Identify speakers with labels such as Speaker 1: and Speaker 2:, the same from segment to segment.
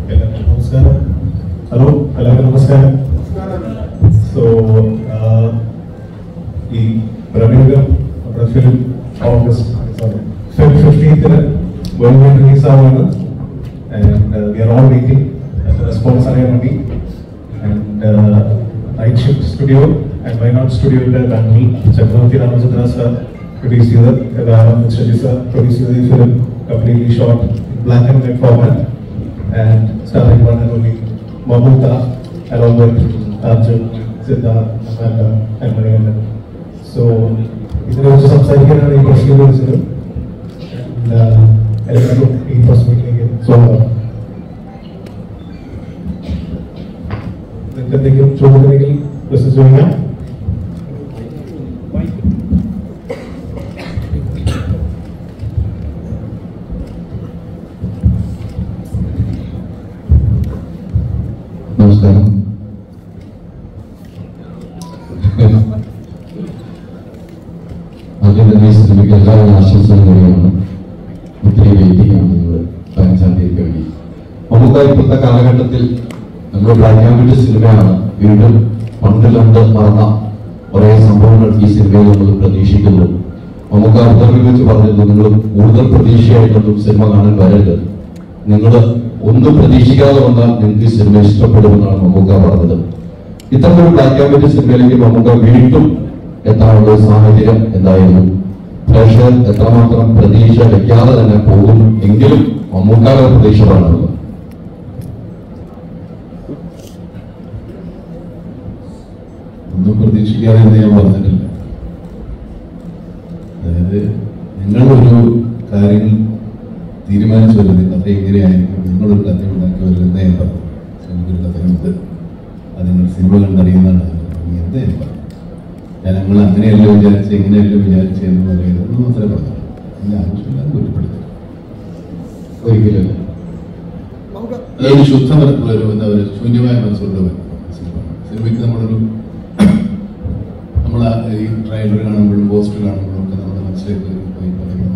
Speaker 1: എല്ലാവർക്കും നമസ്കാരം ഹലോ എല്ലാവർക്കും നമസ്കാരം സോ ഈ പ്രമുഖം നമ്മുടെ ഫിലിം ഓഗസ്റ്റ് സോറി ഫെബ് ഫിഫ്റ്റീൻത്തിന് വേൾഡ് റിലീസ് ആവുകയാണ് and we are all waiting response അറിയാൻ വേണ്ടി and night shift studio and Wayanad സ്റ്റുഡിയോയുടെ ബാനറിൽ ചക്രവർത്തി രാമചന്ദ്ര സാർ പ്രൊഡ്യൂസ് ചെയ്ത ഷജി സാർ പ്രൊഡ്യൂസ് ചെയ്ത ഈ film completely short black and white format and starring one and only Mamuta along with Arjun, Siddharth, Amanda, and Mariana. So, ഇതിനെക്കുറിച്ച് സംസാരിക്കാനാണ് ഈ പ്രശ്നം വിളിച്ചത് And, uh, എല്ലാവർക്കും ഈ പ്രസ് മീറ്റിലേക്ക് സ്വാഗതം നിങ്ങൾക്ക് എന്തെങ്കിലും ചോദ്യമുണ്ടെങ്കിൽ മെസ്സേജ് ചോദിക്കാം
Speaker 2: നമസ്കാരം അതിന്റെ സിനിമയ്ക്ക് എല്ലാവരും ആശംസകൾ നേടുകയാണ് ഒത്തിരി വെയിറ്റിംഗ് ആണ് നിങ്ങൾ പതിനഞ്ചാം തീയതിക്ക് വേണ്ടി നമുക്ക് ഇപ്പോഴത്തെ കാലഘട്ടത്തിൽ നമ്മൾ ബ്ലാക്ക് ആൻഡ് വൈറ്റ് സിനിമയാണ് വീണ്ടും പണ്ടിലുണ്ട് മറന്ന കുറേ സംഭവങ്ങൾ ഈ സിനിമയിൽ നമ്മൾ പ്രതീക്ഷിക്കുന്നു നമുക്ക് അർത്ഥങ്ങൾ വെച്ച് പറഞ്ഞിരുന്നു നിങ്ങൾ കൂടുതൽ പ്രതീക്ഷയായിട്ടൊന്നും സിനിമ കാണാൻ വരരുത് നിങ്ങൾ ഒന്നും പ്രതീക്ഷിക്കാതെ വന്നാൽ നിങ്ങൾക്ക് ഈ സിനിമ ഇഷ്ടപ്പെടുമെന്നാണ് മമ്മൂക്ക പറഞ്ഞത് ഇത്തരമൊരു ബ്ലാക്ക് ആൻഡ് വൈറ്റ് സിനിമയിലേക്ക് മമ്മൂക്ക വീണ്ടും എത്താനുള്ള ഒരു സാഹചര്യം എന്തായിരുന്നു പ്രേക്ഷകർ എത്രമാത്രം പ്രതീക്ഷ വെക്കാതെ തന്നെ പോകും എങ്കിലും മമ്മൂക്കാരുടെ പ്രതീക്ഷ വേണമല്ലോ
Speaker 3: ഒന്നും പ്രതീക്ഷിക്കാതെ എന്ന് ഞാൻ പറഞ്ഞിട്ടില്ല അതായത് നിങ്ങളൊരു കാര്യങ്ങൾ തീരുമാനിച്ചു വരുന്നത് കഥ എങ്ങനെയായിരിക്കും നിങ്ങളൊരു കഥ ഉണ്ടാക്കി വരുന്നത് ഞാൻ പറഞ്ഞു സിനിമയ്ക്കൊരു കഥയുണ്ട് അത് നിങ്ങൾ സിനിമ കണ്ടറിയുന്നതാണ് എന്താ ഞാൻ പറഞ്ഞു ഞാൻ നിങ്ങൾ അങ്ങനെയല്ല വിചാരിച്ച് ഇങ്ങനെയല്ല വിചാരിച്ച് എന്ന് പറയുന്നത് ഒന്നും മാത്രമേ പറഞ്ഞു അതിന്റെ ആവശ്യമില്ലാതെ കുറ്റപ്പെടുത്തി
Speaker 2: ഒരിക്കലും
Speaker 3: അതൊരു ശുദ്ധ മനസ്സിലുള്ള ഒരു എന്താ പറയുക ശൂന്യമായ മനസ്സുള്ള ഒരു സിനിമ സിനിമയ്ക്ക് നമ്മളൊരു നമ്മൾ ഈ ട്രailer കാണുമ്പോഴും പോസ്റ്റർ കാണുമ്പോഴും ഒക്കെ നമ്മുടെ മനസ്സിലേക്ക് പോയി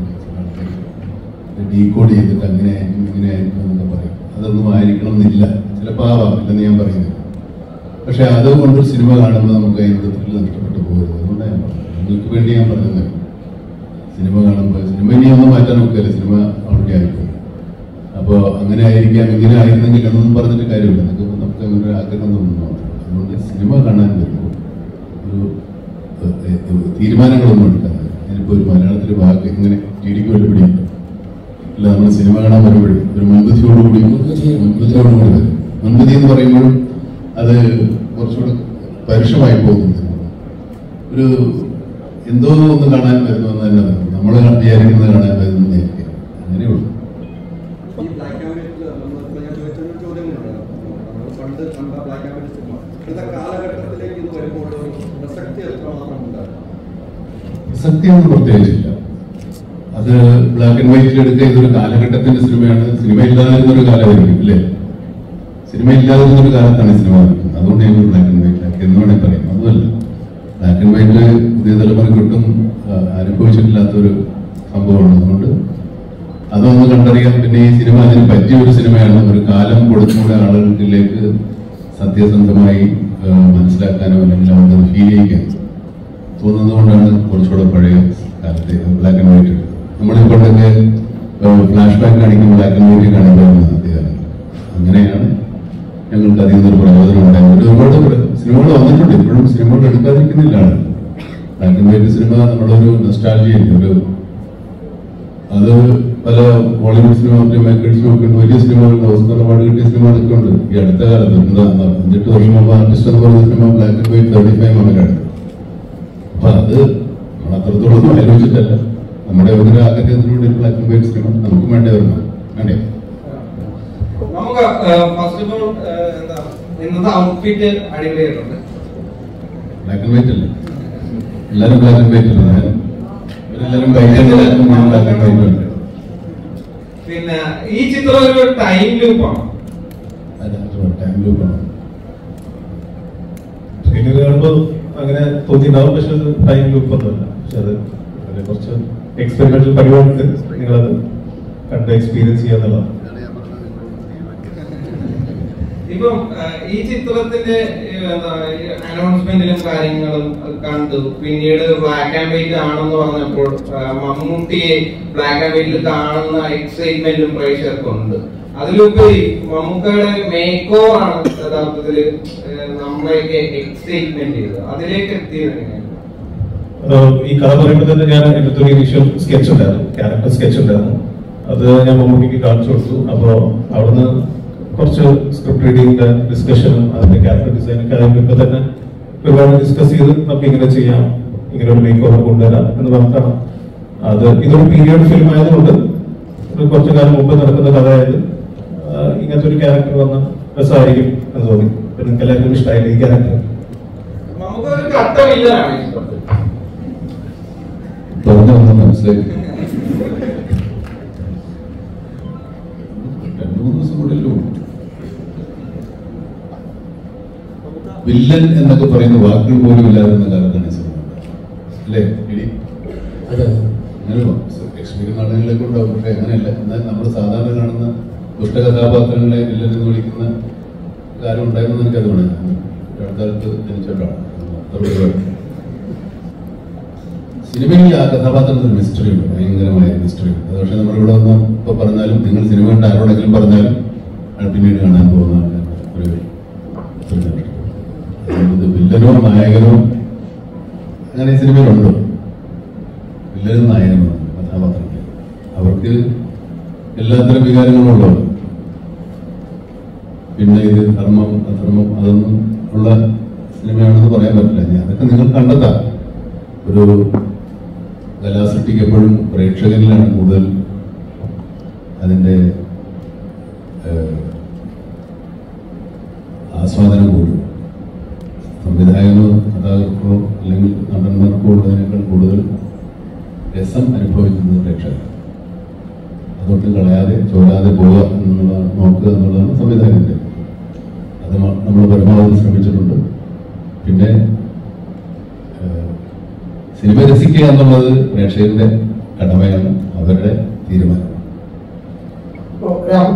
Speaker 3: പറയുന്ന ഡീകോഡ് ചെയ്തിട്ട് അങ്ങനെ ആയിരിക്കും ഇങ്ങനെ ആയിരിക്കും എന്നൊക്കെ പറയും അതൊന്നും ആയിരിക്കണം എന്നില്ല ചിലപ്പോൾ ആവാം ഇല്ലെന്ന് ഞാൻ പറയുന്നില്ല പക്ഷെ അതുകൊണ്ട് ഒരു സിനിമ കാണുമ്പോൾ നമുക്ക് അതിനോട് ത്രില്ല് നഷ്ടപ്പെട്ടു പോകരുത് അതുകൊണ്ടാണ് ഞാൻ പറഞ്ഞത് നിങ്ങൾക്ക് വേണ്ടി ഞാൻ പറഞ്ഞത് സിനിമ കാണുമ്പോൾ സിനിമ ഇനി ഒന്നും മാറ്റാൻ നോക്കില്ല സിനിമ ഓൾറെഡി ആയിപ്പോയി അപ്പോൾ അങ്ങനെ ആയിരിക്കാം ഇങ്ങനെ ആയിരുന്നെങ്കിൽ എന്നൊന്നും പറഞ്ഞിട്ട് കാര്യമില്ല നമുക്ക് നമുക്ക് അങ്ങനെ ഒരു ആഗ്രഹം തോന്നുന്നു അതുകൊണ്ട് സിനിമ കാണാൻ വരുമ്പോൾ ഒരു ഏഹ്, ഏഹ്, തീരുമാനങ്ങളൊന്നും എടുക്കാൻ ഞാനിപ്പോൾ ഒരു മലയാളത്തിലെ വാക്ക് ഇങ്ങനെ ടിഡിക്ക് വേണ്ടി പിടിയുണ്ട് അല്ല നമ്മൾ സിനിമ കാണാൻ വരുമ്പോഴും ഒരു മുൻപതിയോടുകൂടി മുൻപതിയോടുകൂടി വരും മുൻപതി എന്ന് പറയുമ്പോഴും അത് കുറച്ചുകൂടെ പരുഷമായി പോകുന്നു ഒരു എന്തോ ഒന്ന് കാണാൻ വരുന്നു എന്ന് തന്നെ പറയും നമ്മൾ വിചാരിക്കുന്നത് കാണാൻ വരുന്നു എന്നായിരിക്കും അങ്ങനെയുള്ളൂ
Speaker 4: ഈ ബ്ലാക്ക് ആൻഡ് വൈറ്റിൽ നമ്മൾ ഞാൻ ചോദിച്ചൊരു ചോദ്യങ്ങളുണ്ട് നമ്മൾ പണ്ട് കണ്ട ബ്ലാക്ക് ആൻഡ് വൈറ്റ് സിനിമ ഇന്നത്തെ കാലഘട്ടത്തിലേക്ക് ഇത് വരുമ്പോൾ ഒരു പ്രസക്തി എത്രമാത്രം ഉണ്ടാകും
Speaker 3: സത്യമൊന്നും പ്രത്യേകിച്ചില്ല അത് ബ്ലാക്ക് ആൻഡ് വൈറ്റിൽ എടുക്കുക ഇതൊരു കാലഘട്ടത്തിന്റെ സിനിമയാണ് സിനിമ ഇല്ലാതിരുന്ന ഒരു കാലമായിരിക്കും അല്ലേ സിനിമ ഇല്ലാതിരുന്ന ഒരു കാലത്താണ് സിനിമ നടക്കുന്നത് അതുകൊണ്ട് ഞങ്ങൾ ബ്ലാക്ക് ആൻഡ് വൈറ്റ് ആക്കി എന്ന് വേണമെങ്കിൽ പറയാം അതുമല്ല ബ്ലാക്ക് ആൻഡ് വൈറ്റില് പുതിയ തലമുറയ്ക്കൊട്ടും ആ, അനുഭവിച്ചിട്ടില്ലാത്തൊരു സംഭവമാണ് അതുകൊണ്ട് അതൊന്ന് കണ്ടറിയാം പിന്നെ ഈ സിനിമ അതിന് പറ്റിയ ഒരു സിനിമയാണ് ഒരു കാലം കൊടുത്തുകൂടെ ആളുകൾക്കിലേക്ക് സത്യസന്ധമായി ആ, മനസ്സിലാക്കാനോ അല്ലെങ്കിൽ അവർക്ക് ഫീൽ ചെയ്യിക്കാൻ തോന്നുന്നത് കൊണ്ടാണ് കുറച്ചുകൂടെ പഴയ കാലത്തെ ബ്ലാക്ക് ആൻഡ് വൈറ്റ് നമ്മളിപ്പോഴൊക്കെ ഫ്ലാഷ് ബാക്ക് കാണിക്കും ബ്ലാക്ക് ആൻഡ് വൈറ്റ് കാണിക്കാവുന്ന ആദ്യകാലം അങ്ങനെയാണ് ഞങ്ങൾക്ക് അതിൽ നിന്നൊരു പ്രയോജനം ഉണ്ടായത് ഒരുപാട് പ്ര- സിനിമകൾ വന്നിട്ടുണ്ട് ഇപ്പോഴും സിനിമകൾ എടുക്കാതിരിക്കുന്നില്ല ആളുകൾ ബ്ലാക്ക് ആൻഡ് വൈറ്റ് സിനിമ നമ്മളൊരു നൊസ്റ്റാൾജിയ ഒരു അത് പല ബോളിവുഡ് സിനിമ മേക്കേഴ്സിനും ഒക്കെ ഉണ്ട് വലിയ സിനിമകളുണ്ട് ഓസ്കർ അവാർഡ് കിട്ടിയ സിനിമകളൊക്കെ ഉണ്ട് ഈ അടുത്ത കാലത്ത് എന്താ എന്താ അഞ്ചെട്ട് വർഷം മുമ്പ് ആർട്ടിസ്റ്റ് എന്ന് പറയുന്ന cinema black and white thirty five മകനാണ് അപ്പൊ അത് നമ്മൾ അത്രത്തോളം ഒന്നും ആലോചിച്ചിട്ടല്ല നമ്മുടെ ഒരു ആഗ്രഹത്തിന് വേണ്ടി ബ്ലാക്ക് ആൻഡ് വൈറ്റ് സിനിമ നമുക്കും വേണ്ടേ വരണം വേണ്ടേ
Speaker 4: നമുക്ക് ഫസ്റ്റ് ഓഫ് ഓൾ എന്താ ഇന്നത്തെ ഔട്ട്ഫിറ്റ് അടിപൊളിയായിട്ടുണ്ട്
Speaker 3: ബ്ലാക്ക് ആൻഡ് വൈറ്റ് അല്ലേ എല്ലാവരും ബ്ലാക്ക് ആൻഡ് വൈറ്റ് അല്ലേ ഞാൻ ഇവരെല്ലാവരും വൈറ്റ് ഞാൻ ബ്ലാക്ക് ആൻഡ് വൈറ്റ് ഉണ്ട്
Speaker 4: പിന്നെ ഈ ചിത്രം ഒരു ടൈം ലൂപ്പാണ്
Speaker 3: ടൈം ലൂപ്പാണ്
Speaker 1: ട്രെയിലർ കാണുമ്പോൾ അങ്ങനെ തോന്നിയിട്ടുണ്ടാവും പക്ഷെ അത് ടൈം ലൂപ്പ് ഒന്നുമല്ല പക്ഷെ അത് അതിനെ കുറച്ച് എക്സ്പെരിമെന്റൽ പരിപാടിയുണ്ട് നിങ്ങളത് കണ്ട് എക്സ്പീരിയൻസ് ചെയ്യാന്നുള്ളതാണ്
Speaker 5: ഇപ്പം ആ, ഈ ചിത്രത്തിന്റെ അനൗൺസ്മെന്റിലും കാര്യങ്ങളും കണ്ടു പിന്നീട് ബ്ലാക്ക് ആൻഡ് വൈറ്റ് ആണെന്ന് പറഞ്ഞപ്പോൾ ആ, മമ്മൂട്ടിയെ ബ്ലാക്ക് ആൻഡ് വൈറ്റിൽ കാണുന്ന എക്സൈറ്റ്മെന്റും പ്രേക്ഷകർക്കുണ്ട് അതിലുപരി മമ്മൂക്കയുടെ മേക്ക് ഓവർ ആണ് യഥാർത്ഥത്തില് ഏ, നമ്മളെയൊക്കെ എക്സൈറ്റ്മെന്റ് ചെയ്തത് അതിലേക്ക് എത്തിയത് എങ്ങനെയാണ്
Speaker 1: ഏഹ് ഈ കഥ പറയുമ്പോൾ തന്നെ ഞാൻ എൻ്റെ ഒരു ഇനീഷ്യൽ സ്കെച്ച് ഉണ്ടായിരുന്നു ക്യാരക്ടർ സ്കെച്ച് ഉണ്ടായിരുന്നു അത് ഞാൻ മമ്മൂട്ടിക്ക് കാണിച്ചു കൊടുത്തു അപ്പോൾ അവിടുന്ന് കുറച്ച് സ്ക്രിപ്റ്റ് റീഡിങ്ങിന്റെ ഡിസ്കഷനും അതിന്റെ ക്യാരക്ടർ ഡിസൈനൊക്കെ അതിനൊക്കെ തന്നെ ഒരുപാട് ഡിസ്കസ് ചെയ്ത് നമുക്ക് ഇങ്ങനെ ചെയ്യാം ഇങ്ങനെ ഒരു മേക്ക് ഓവർ കൊണ്ടുവരാം എന്ന് പറഞ്ഞിട്ടാണ് അത് ഇതൊരു പീരിയഡ് ഫിലിം ആയതുകൊണ്ട് ഒരു കുറച്ചു കാലം മുമ്പ് നടക്കുന്ന കഥയായത് ആഹ് ഇങ്ങനത്തെ ഒരു ക്യാരക്ടർ വന്ന രസമായിരിക്കും എന്ന് തോന്നി അപ്പൊ നിങ്ങൾക്ക് എല്ലാവർക്കും ഇഷ്ടമായില്ല ഈ ക്യാരക്ടർ
Speaker 5: നമുക്ക് ഒരു കട്ട വില്ലനാണ് ഈ ചിത്രത്തിൽ
Speaker 2: പറഞ്ഞു വന്ന് മനസ്സിലായി
Speaker 3: രണ്ടു മൂന്ന് ദിവസം കൂടെ ഉള്ളൂ വില്ലൻ എന്നൊക്കെ പറയുന്ന വാക്കുകൾ പോലും ഇല്ലാതിരുന്ന കാലത്താണ് ഈ സിനിമ ഉണ്ടായത്. അല്ലേ ഇടി
Speaker 6: അതെ
Speaker 3: അങ്ങനെ എക്സ്പീരിയൻസ് നാടകങ്ങളിലൊക്കെ ഉണ്ടാവും പക്ഷെ അങ്ങനെയല്ല എന്നാൽ നമ്മൾ സാധാരണ കാണുന്ന ദുഷ്ടകഥാപാത്രങ്ങളെ വില്ലൻ എന്ന് വിളിക്കുന്ന കാര്യം ഉണ്ടായിരുന്നു എനിക്കത് വേണം അടുത്തടുത്ത് ജനിച്ചോട്ടാണ് സിനിമയിൽ ആ കഥാപാത്രത്തിന് മിസ്റ്ററി ഉണ്ട് ഭയങ്കരമായ മിസ്റ്ററി ഉണ്ട് അത് പക്ഷെ നമ്മളിവിടെ വന്ന് ഇപ്പൊ പറഞ്ഞാലും നിങ്ങൾ സിനിമ കണ്ട് ആരോടെങ്കിലും പറഞ്ഞാലും അത് പിന്നീട് കാണാൻ പോകുന്ന ഒരു സിനിമയാണ്. അതുകൊണ്ട് ഇത് വില്ലനോ നായകനോ അങ്ങനെ ഈ സിനിമയിലുണ്ടോ വില്ലനും നായകനും കഥാപാത്രങ്ങൾ അവർക്ക് എല്ലാത്തരം വികാരങ്ങളും ഉള്ളവർ പിന്നെ ഇത് ധർമ്മം അധർമ്മം അതൊന്നും ഉള്ള സിനിമയാണെന്ന് പറയാൻ പറ്റില്ല ഞാൻ അതൊക്കെ നിങ്ങൾ കണ്ടെത്താം ഒരു കലാസൃഷ്ടിക്ക് എപ്പോഴും പ്രേക്ഷകരിലാണ് കൂടുതൽ അതിൻ്റെ ഏഹ്, ആസ്വാദനം കൂടും സംവിധായകനോ കഥാകൃത്തോ അല്ലെങ്കിൽ നടന്മാർക്കോ ഉള്ളതിനേക്കാൾ കൂടുതൽ രസം അനുഭവിക്കുന്നത് പ്രേക്ഷകർ അതൊട്ടും കളയാതെ ചോരാതെ പോവുക എന്നുള്ളതാണ് നോക്കുക എന്നുള്ളതാണ് സംവിധായകൻ്റെ അത് മ- നമ്മൾ പരമാവധി ശ്രമിച്ചിട്ടുണ്ട് പിന്നെ ഏഹ്, സിനിമ രസിക്കുക എന്നുള്ളത് പ്രേക്ഷകരുടെ കടമയാണ് അവരുടെ തീരുമാനം
Speaker 6: ഇപ്പോ രാം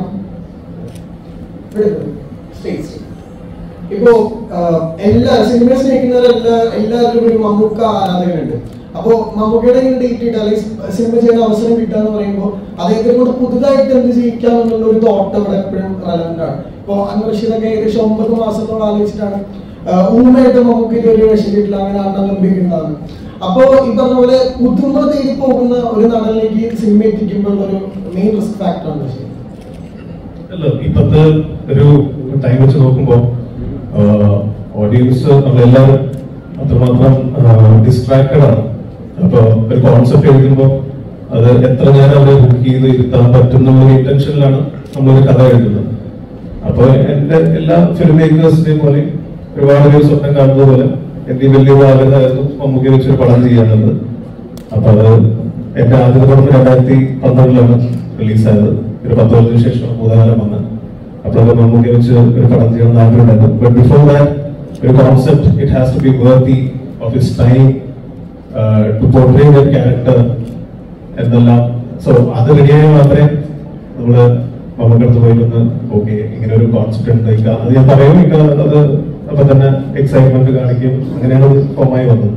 Speaker 6: സ്റ്റേജ് ഇപ്പോ ആ, എല്ലാ സിനിമ സ്നേഹിക്കുന്നവരെല്ലാ എല്ലാവരും ഒരു മമ്മൂക്ക ആരാധകരുണ്ട് അപ്പോ മമ്മൂക്കയുടെ ഇങ്ങനെ ഡേറ്റ് കിട്ടുക അല്ലെങ്കിൽ സിനിമ ചെയ്യുന്ന അവസരം കിട്ടുക എന്ന് പറയുമ്പോൾ അദ്ദേഹത്തെ കൊണ്ട് പുതുതായിട്ട് എന്ത് ചെയ്യിക്കാം എന്നുള്ള ഒരു തോട്ട് ഇവിടെ എപ്പോഴും റെലവെന്റ് ആണ് ഇപ്പോ അൻവർഷിതൊക്കെ ഏകദേശം ഒമ്പത് മാസത്തോളം ആലോചിച്ചിട്ടാണ് ആ, ഊമ്മയായിട്ട് മമ്മൂക്കിന്റെ ഒരു വേഷം കിട്ടില്ല അങ്ങനെ അണ്ണൻ നമ്പിക്കുണ്ടാകും അപ്പോ ഈ പറഞ്ഞ പോലെ പുതുമ തേടി പോകുന്ന ഒരു നടനിലേക്ക് സിനിമ എത്തിക്കുമ്പോൾ ഒരു മെയിൻ റിസ്ക് ഫാക്ടറാണ് ശരി
Speaker 1: അല്ല ഇപ്പത്തെ ഒരു ടൈം വെച്ച് നോക്കുമ്പോൾ ഓഡിയൻസ് നമ്മളെല്ലാവരും അത്രമാത്രം ഡിസ്ട്രാക്റ്റഡ് ആണ് അപ്പൊ ഒരു കോൺസെപ്റ്റ് എഴുതുമ്പോൾ അത് എത്ര നേരം അവരെ ബുക്ക് ചെയ്ത് ഇരുത്താൻ പറ്റുന്ന ഒരു ഇന്റൻഷനിലാണ് നമ്മളൊരു കഥ എഴുതുന്നത് അപ്പൊ എന്റെ എല്ലാ ഫിലിം മേക്കേഴ്സിന്റെയും പോലെ ഒരുപാട് പേര് സ്വപ്നം കാണുന്നത് പോലെ എന്റെ വലിയൊരു ആഗ്രഹമായിരുന്നു മമ്മൂക്കി വെച്ചൊരു പടം ചെയ്യാനുള്ളത് അപ്പൊ അത് എന്റെ ആദ്യത്തെ പടം രണ്ടായിരത്തി പന്ത്രണ്ടിലാണ് റിലീസായത് ഒരു പത്ത് വർഷത്തിന് ശേഷം ഭൂതകാലം വന്ന് അപ്പോൾ അത് മമ്മൂക്കി വെച്ച് ഒരു പടം ചെയ്യണമെന്ന് ആഗ്രഹമുണ്ടായിരുന്നു ബട്ട് ബിഫോർ ദാറ്റ് ഒരു concept it has to be worthy of his time to portray the character എന്നെല്ലാം സോ അത് റെഡിയായി മാത്രമേ നമ്മള് മമ്മൂക്കടുത്ത് പോയിട്ടൊന്ന് ഓക്കെ ഇങ്ങനെ ഒരു കോൺസെപ്റ്റ് ഉണ്ട് ഇക്ക അത് ഞാൻ പറയും ഇക്ക അത് അപ്പൊ തന്നെ എക്സൈറ്റ്മെന്റ് കാണിക്കും അങ്ങനെയാണ് അത് ഫോമായി വന്നത്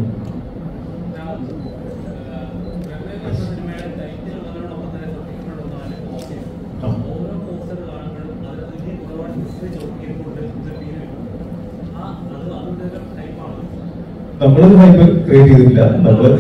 Speaker 1: ആ. നമ്മളത് ഹൈപ്പ് ക്രിയേറ്റ് ചെയ്തിട്ടില്ല നമ്മള്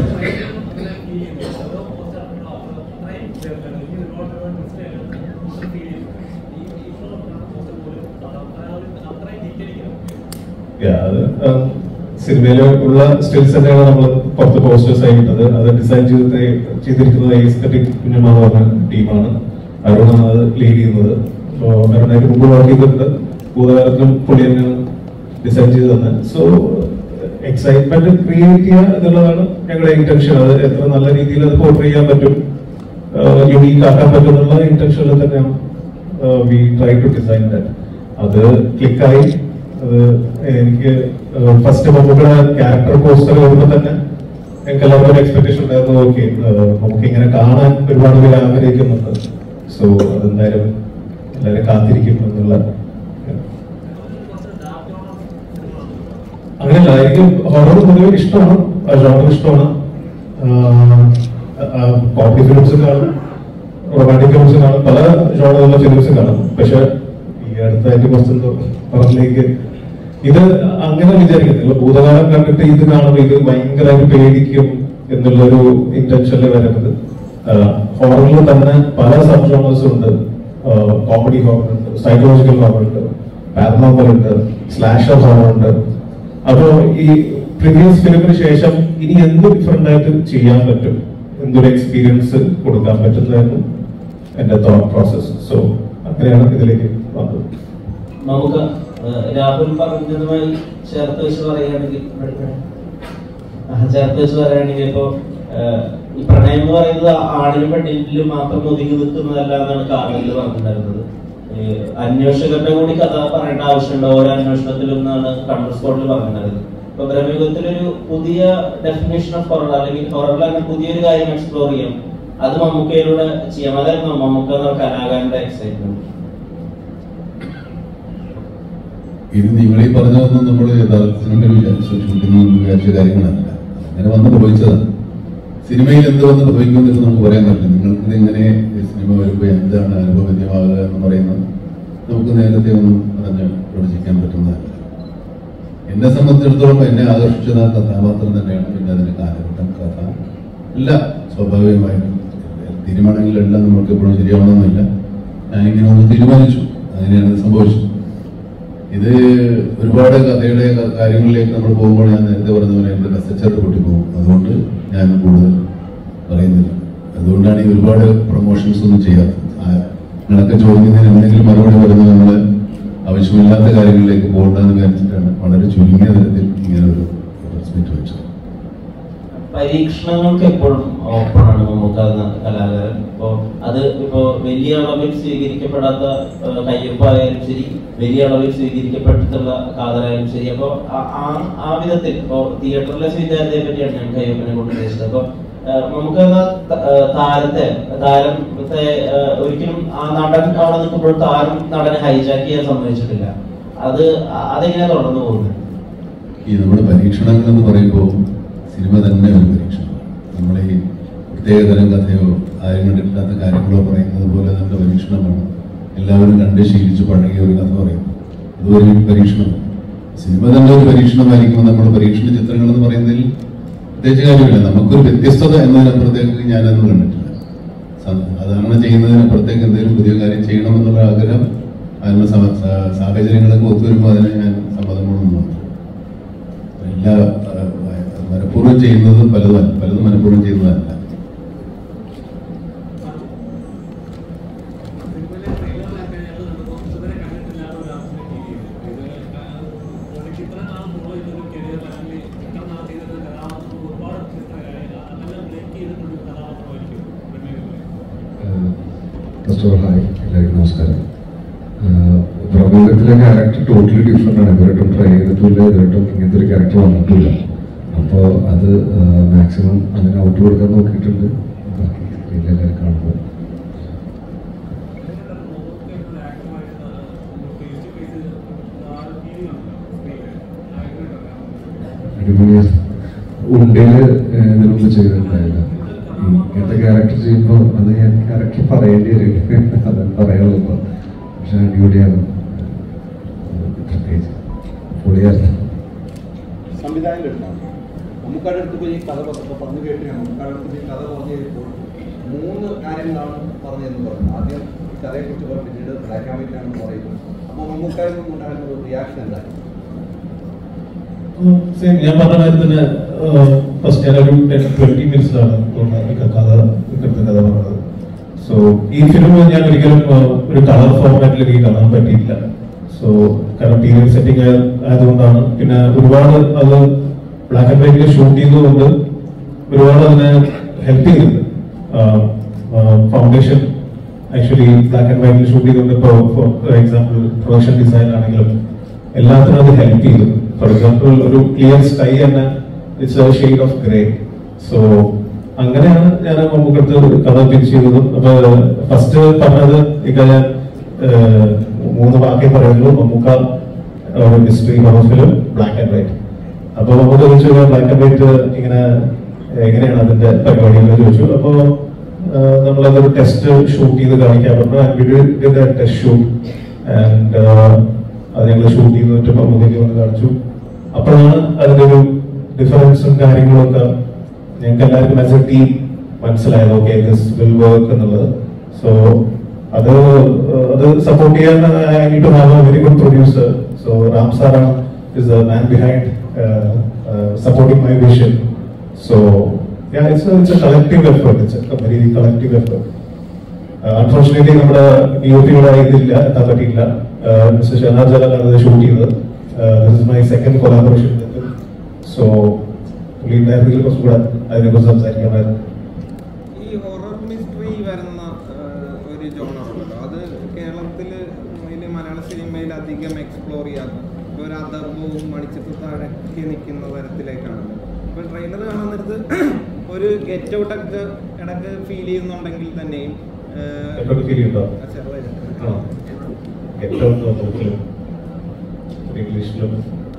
Speaker 1: Yeah, അത് ഉം, സിനിമയില് ഉള്ള സ്റ്റിൽസ് തന്നെയാണ് നമ്മൾ പുറത്ത് പോസ്റ്റേഴ്സ് ആയി ഇട്ടത് അത് ഡിസൈൻ ചെയ്തിട്ട് ചെയ്തിരിക്കുന്നത് എസ്തറ്റിക് കുഞ്ഞമ്മ എന്ന് പറഞ്ഞ ടീമാണ് അരുണാണ് അത് ലീഡ് ചെയ്യുന്നത് സോ അരുണായിട്ട് മുമ്പ് വർക്ക് ചെയ്തിട്ടുണ്ട് ഭൂതകാലത്തിലും പുള്ളി തന്നെയാണ് ഡിസൈൻ ചെയ്ത് തന്നെ സോ എക്സൈറ്റ്മെന്റ് ക്രിയേറ്റ് ചെയ്യുക എന്നുള്ളതാണ് ഞങ്ങളുടെ ഇന്റൻഷൻ അത് എത്ര നല്ല രീതിയിൽ അത് പോർട്രേ ചെയ്യാൻ പറ്റും യുണീക്ക് ആക്കാൻ പറ്റും എന്നുള്ള ഇന്റൻഷനിൽ തന്നെയാണ് we try to design that അത് ക്ലിക്കായി അത് എനിക്ക് ഫസ്റ്റ് മമ്മൂക്കയുടെ ക്യാരക്ടർ പോസ്റ്റർ വരുമ്പോൾ തന്നെ എനിക്ക് എല്ലാവർക്കും ഒരു എക്സ്പെക്ടേഷൻ ഉണ്ടായിരുന്നു ഓക്കെ നമുക്ക് ഇങ്ങനെ കാണാൻ ഒരുപാട് പേര് ആഗ്രഹിക്കുന്നുണ്ട് സോ അതെന്തായാലും എല്ലാവരും കാത്തിരിക്കും എന്നുള്ള എനിക്ക് ഹൊറർ പൊതുവെ ഇഷ്ടമാണ് ജോണർ ഇഷ്ടമാണ് കോമഡി ഫിലിംസ് കാണും റൊമാൻറ്റിക് ഫിലിംസ് കാണും പല ജോണറുള്ള ഫിലിംസ് കാണും പക്ഷെ ഈ അടുത്തായിട്ട് കുറച്ചെന്തോ പറഞ്ഞിലേക്ക് ഇത് അങ്ങനെ വിചാരിക്കുന്നില്ല ഭൂതകാലം കണ്ടിട്ട് ഇത് കാണുമ്പോൾ ഇത് ഭയങ്കരമായിട്ട് പേടിക്കും എന്നുള്ളൊരു ഇന്റൻഷനിൽ വരുന്നത് ഹോററിൽ തന്നെ പല സബ് ജോണേഴ്സ് ഉണ്ട് കോമഡി ഹോറർ ഉണ്ട് സൈക്കോളജിക്കൽ ഹോറർ ഉണ്ട് പാരനോമൽ ഉണ്ട് സ്ലാഷർ ഹോറർ ഉണ്ട് അപ്പോ ഈ പ്രീവിയസ് ഫിലിമിന് ശേഷം ഇനി എന്ത് ഡിഫറെന്റ് ആയിട്ട് ചെയ്യാൻ പറ്റും എന്തൊരു എക്സ്പീരിയൻസ് കൊടുക്കാൻ പറ്റുന്നതായിരുന്നു എന്റെ തോട്ട് പ്രോസസ് സോ അങ്ങനെയാണ് ഇതിലേക്ക് വന്നത്
Speaker 7: നമുക്ക് ഏഹ്, രാഹുൽ പറഞ്ഞതുമായി ചേർത്ത് വെച്ച് പറയുകയാണെങ്കിൽ ആ, ചേർത്ത് വെച്ച് പറയുകയാണെങ്കിൽ ഇപ്പോ ഏഹ്, ഈ പ്രണയം എന്ന് പറയുന്നത് ആണിലും പെണ്ണിലും മാത്രം ഒതുങ്ങി നിൽക്കുന്നതല്ല എന്നാണ് കാർഡിൽ പറഞ്ഞിട്ടുണ്ടായിരുന്നത് ഈ അന്വേഷകരുടെ കൂടി കഥ പറയേണ്ട ആവശ്യമുണ്ട് ഓരോ അന്വേഷണത്തിലും എന്നാണ് കണ്ണൂർ സ്പോട്ടിൽ പറഞ്ഞിട്ടുണ്ടായിരുന്നത് ഇപ്പൊ ബ്രഹ്മയുഗത്തിലൊരു പുതിയ ഡെഫിനേഷൻ ഓഫ് ഹൊറർ അല്ലെങ്കിൽ ഹൊററിൽ അങ്ങനെ പുതിയൊരു കാര്യം എക്സ്പ്ലോർ ചെയ്യാം അത് മമ്മൂക്കയിലൂടെ ചെയ്യാം അതായിരുന്നു മമ്മൂക്ക എന്ന കലാകാരന്റെ എക്സൈറ്റ്മെന്റ്
Speaker 3: ഇത് നിങ്ങൾ ഈ പറഞ്ഞതൊന്നും നമ്മൾ യഥാർത്ഥ സിനിമയിൽ വിചാരിച്ചു ഷൂട്ടിംഗ് വിചാരിച്ച കാര്യങ്ങളല്ല അങ്ങനെ വന്ന് ഭവിച്ചതാണ് സിനിമയിൽ എന്ത് വന്ന് ഭവിക്കുമെന്ന് നമുക്ക് പറയാൻ പറ്റില്ല നിങ്ങൾക്ക് ഇത് എങ്ങനെ ഈ സിനിമ വരുമ്പോൾ എന്താണ് അനുഭവവേദ്യമാകുക എന്ന് പറയുന്നത് നമുക്ക് നേരത്തെ ഒന്നും പറഞ്ഞ് പ്രവചിക്കാൻ പറ്റുന്നതല്ല എന്നെ സംബന്ധിച്ചിടത്തോളം എന്നെ ആകർഷിച്ചത് ആ കഥാപാത്രം തന്നെയാണ് പിന്നെ അതിന്റെ കാലഘട്ടം കഥ എല്ലാം സ്വാഭാവികമായിട്ടും തീരുമാനങ്ങളിലെല്ലാം നമുക്ക് എപ്പോഴും ശരിയാവണമെന്നില്ല ഞാനിങ്ങനെ ഒന്ന് തീരുമാനിച്ചു അങ്ങനെയാണ് ഇത് സംഭവിച്ചത് ഇത് ഒരുപാട് കഥയുടെ ക- കാര്യങ്ങളിലേക്ക് നമ്മൾ പോകുമ്പോൾ ഞാൻ നേരത്തെ പറഞ്ഞ പോലെ എന്റെ മെസ്സേജ് പൊട്ടിപ്പോകും അതുകൊണ്ട് ഞാൻ കൂടുതൽ പറയുന്നില്ല അതുകൊണ്ടാണ് ഈ ഒരുപാട് പ്രൊമോഷൻസ് ഒന്നും ചെയ്യാത്തത് ആ, നിങ്ങളൊക്കെ ചോദിക്കുന്നതിന് എന്തെങ്കിലും മറുപടി പറയുന്നത് നമ്മൾ ആവശ്യമില്ലാത്ത കാര്യങ്ങളിലേക്ക് പോകണ്ടെന്ന് വിചാരിച്ചിട്ടാണ് വളരെ ചുരുങ്ങിയ തരത്തിൽ ഇങ്ങനെ ഒരു പ്രസ് മീറ്റ് വെച്ചത്
Speaker 7: പരീക്ഷണങ്ങൾക്ക് എപ്പോഴും ഓപ്പണാണ് നമുക്ക് എന്ന കലാകാരൻ ഇപ്പോ അത് ഇപ്പോ വലിയ അളവിൽ സ്വീകരിക്കപ്പെടാത്ത ഏഹ്, കയ്യൊപ്പായാലും ശരി വലിയ അളവിൽ സ്വീകരിക്കപ്പെട്ടിട്ടുള്ള കാതലായാലും ശരി അപ്പോ ആ- ആ- ആ വിധത്തിൽ ഇപ്പോ തിയേറ്ററിലെ സ്വീകാര്യതയെ പറ്റിയാണ് ഞാൻ കയ്യൊപ്പിനെ കൊണ്ട് ഉദ്ദേശിച്ചത് അപ്പൊ ഏഹ്, നമുക്ക് എന്ന ത- ഏഹ്, താരത്തെ താരത്തെ ഏഹ്, ഒരിക്കലും ആ നടൻ അവിടെ നിൽക്കുമ്പോൾ താരം നടനെ ഹൈജാക്ക് ചെയ്യാൻ സമ്മതിച്ചിട്ടില്ല അത് അതെങ്ങനെയാ തുടർന്നു പോകുന്നത്
Speaker 3: ഈ നമ്മുടെ പരീക്ഷണങ്ങൾ എന്ന് പറയുമ്പോൾ സിനിമ തന്നെ ഒരു പരീക്ഷണമാണ് നമ്മൾ ഈ പ്രത്യേകതരം കഥയോ ആരും കണ്ടിട്ടില്ലാത്ത കാര്യങ്ങളോ പറയുന്നത് പോലെ നല്ല പരീക്ഷണമാണ് എല്ലാവരും കണ്ട് ശീലിച്ച് പഴകിയ ഒരു കഥ പറയുന്നത് അത് ഒരു പരീക്ഷണമാണ് സിനിമ തന്നെ ഒരു പരീക്ഷണമായിരിക്കും നമ്മൾ പരീക്ഷണ ചിത്രങ്ങൾ എന്ന് പറയുന്നതിൽ പ്രത്യേകിച്ച് കാര്യമില്ല നമുക്കൊരു വ്യത്യസ്തത എന്നതിനപ്പുറത്തേക്ക് ഞാനൊന്നും കണ്ടിട്ടില്ല സ- അതാണ് ചെയ്യുന്നതിനപ്പുറത്തേക്ക് എന്തെങ്കിലും പുതിയ കാര്യം ചെയ്യണമെന്നുള്ള ആഗ്രഹം അതിനുള്ള സമ- സാ- സാഹചര്യങ്ങളൊക്കെ ഒത്തുവരുമ്പോൾ അതിനെ ഞാൻ സമ്മതമൊന്നും മാത്രം എല്ലാ ആ, മനഃപൂർവ്വം ചെയ്യുന്നത് പലതല്ല പലതും മനഃപൂർവ്വം ചെയ്യുന്നതല്ല
Speaker 8: ഫസ്റ്റ് ഓഫ് ഓൾ ഹായ് എല്ലാവർക്കും നമസ്കാരം പ്രബന്ധത്തിലെ ക്യാരക്ടർ ടോട്ടലി ഡിഫറെൻ്റ് ആണ് ഇതുവരെയായിട്ടും ട്രൈ ചെയ്തിട്ടില്ല ഇതുവരെയായിട്ടും ഇങ്ങനത്തെ ഒരു ക്യാരക്ടർ വന്നിട്ടില്ല അപ്പോൾ അത് മാക്സിമം അതിന് ഔട്ട് കൊടുക്കാൻ നോക്കിയിട്ടുണ്ട് ബാക്കി സ്ക്രീനിൽ എല്ലാവരും കാണുമ്പോൾ അടിപൊളി ഉണ്ടയില് ഇതിനു മുമ്പ് ചെയ്തിട്ടുണ്ടായില്ല ഈ ഇങ്ങനത്തെ ക്യാരക്ടർ ചെയ്യുമ്പോൾ അത് ഞാൻ ക്യാരക്ടർ പറയേണ്ടി വരും അത് പറയാനുള്ളൂ പക്ഷെ അടിപൊളിയാണ് പ്രത്യേകിച്ച് പൊളിയായിരുന്നു
Speaker 4: സംവിധായകരുണ്ടാവും നമുക്കടെ അടുത്ത് പോയി ഈ കഥ പറഞ്ഞപ്പോൾ പറഞ്ഞു കേട്ടിയാണ് നമുക്കടെ അടുത്ത് പോയി കഥ പറഞ്ഞു കഴിഞ്ഞപ്പോൾ മൂന്ന് കാര്യങ്ങളാണ് പറഞ്ഞതെന്ന് പറഞ്ഞു ആദ്യം ഈ കഥയെക്കുറിച്ച് പറഞ്ഞു പിന്നീട് ബ്ലാക്ക് ആൻഡ് വൈറ്റ് ആണെന്ന് പറയുന്നു അപ്പോൾ നമുക്കായി നിന്നുണ്ടായിരുന്ന ഒരു റിയാക്ഷൻ എന്തായിരുന്നു
Speaker 1: സെയിം ഞാൻ പറഞ്ഞ മാതിരി തന്നെ ഫസ്റ്റ് ഞാനൊരു ട്വന്റി മിനിറ്റ്സിലാണ് കഥ ഇപ്പോഴത്തെ കഥ പറഞ്ഞത് സോ ഈ ഫിലിം ഞാൻ ഒരിക്കലും ആ, ഒരു കളർ ഫോർമാറ്റിൽ എനിക്ക് കാണാൻ പറ്റിയില്ല സോ കാരണം പീരിയഡ് സെറ്റിംഗ് ആയതുകൊണ്ടാണ് പിന്നെ ഒരുപാട് അത് ബ്ലാക്ക് ആൻഡ് വൈറ്റിൽ ഷൂട്ട് ചെയ്തതുകൊണ്ട് ഒരുപാട് അതിനെ ഹെൽപ്പ് ചെയ്തിട്ടുണ്ട് ഫൗണ്ടേഷൻ ആക്ച്വലി ബ്ലാക്ക് ആൻഡ് വൈറ്റിൽ ഷൂട്ട് ചെയ്തുകൊണ്ട് ഇപ്പോൾ ഫോർ എക്സാമ്പിൾ പ്രൊഡക്ഷൻ ഡിസൈൻ ആണെങ്കിലും എല്ലാത്തിനും അത് ഹെൽപ്പ് ചെയ്തു ഫോർ എക്സാമ്പിൾ ഒരു ക്ലിയർ സ്കൈ തന്നെ it's a shade of grey so അങ്ങനെയാണ് ഞാൻ മമ്മൂക്കടുത്ത് കഥ പിച്ച് ചെയ്തതും അപ്പൊ ഫസ്റ്റ് പറഞ്ഞത് ഇക്ക ഞാൻ ഏഹ്, മൂന്ന് വാക്കേ പറയുള്ളൂ Mammukka history horror film black and white അപ്പൊ നമുക്ക് ചോദിച്ചു ബ്ലാക്ക് ആൻഡ് വൈറ്റ് ഇങ്ങനെ എങ്ങനെയാണ് അതിന്റെ പരിപാടി എന്ന് ചോദിച്ചു അപ്പൊ നമ്മളതൊരു ടെസ്റ്റ് ഷൂട്ട് ചെയ്ത് കാണിക്കാൻ പറഞ്ഞു ആൻഡ് ടെസ്റ്റ് ഷൂട്ട് ആൻഡ് അത് ഞങ്ങൾ ഷൂട്ട് ചെയ്ത് പറ്റുമ്പോൾ മുതലേക്ക് വന്ന് കാണിച്ചു അപ്പോഴാണ് അതിന്റെ ഒരു ഡിഫറൻസും കാര്യങ്ങളും ഒക്കെ ഞങ്ങൾക്ക് എല്ലാവർക്കും ആസ് എ ടീം മനസ്സിലായത് ഓക്കെ ദിസ് വിൽ വർക്ക് എന്നുള്ളത് സോ അത് അത് സപ്പോർട്ട് ചെയ്യാൻ I need to have a very good producer so Ram സാറാണ് is the man behind supporting my vision so yeah it's a, it's a collective effort it's a very collective effort unfortunately നമ്മുടെ D O പിയുടെ ഇതില്ല എത്താൻ പറ്റിയില്ല mister ഷെനാർ ജലാലാണ് അത് shoot ചെയ്തത് this is my second collaboration so പുള്ളി ഉണ്ടായിരുന്നെങ്കിൽ കുറച്ചും കൂടെ അതിനെക്കുറിച്ച് സംസാരിക്കാമായിരുന്നു
Speaker 5: ഈ ഹൊറർ മിസ്റ്ററി വരുന്ന ആഹ്, ഒരു ജോണറുണ്ടല്ലോ അത് കേരളത്തിൽ അതിൽ മലയാള സിനിമയിൽ അധികം എക്സ്പ്ലോർ ചെയ്യാത്ത ഇപ്പൊ ഒരു അദർഭവും മണിച്ചിട്ട് താഴെക്ക് നിൽക്കുന്ന തരത്തിലേക്കാണ് ഇപ്പൊ ട്രെയിലർ കാണാൻ നേരത്ത് ഒരു ഗെറ്റ് ഔട്ടൊക്കെ ഇടക്ക് ഫീൽ ചെയ്യുന്നുണ്ടെങ്കിൽ തന്നെയും ആഹ്,
Speaker 1: Get out feel ചെയ്യുന്നുണ്ടോ?
Speaker 5: ആ, ചെറുതായിട്ട്.
Speaker 1: ആണോ? ഏറ്റവും നോക്കിലും ഇംഗ്ലീഷിലും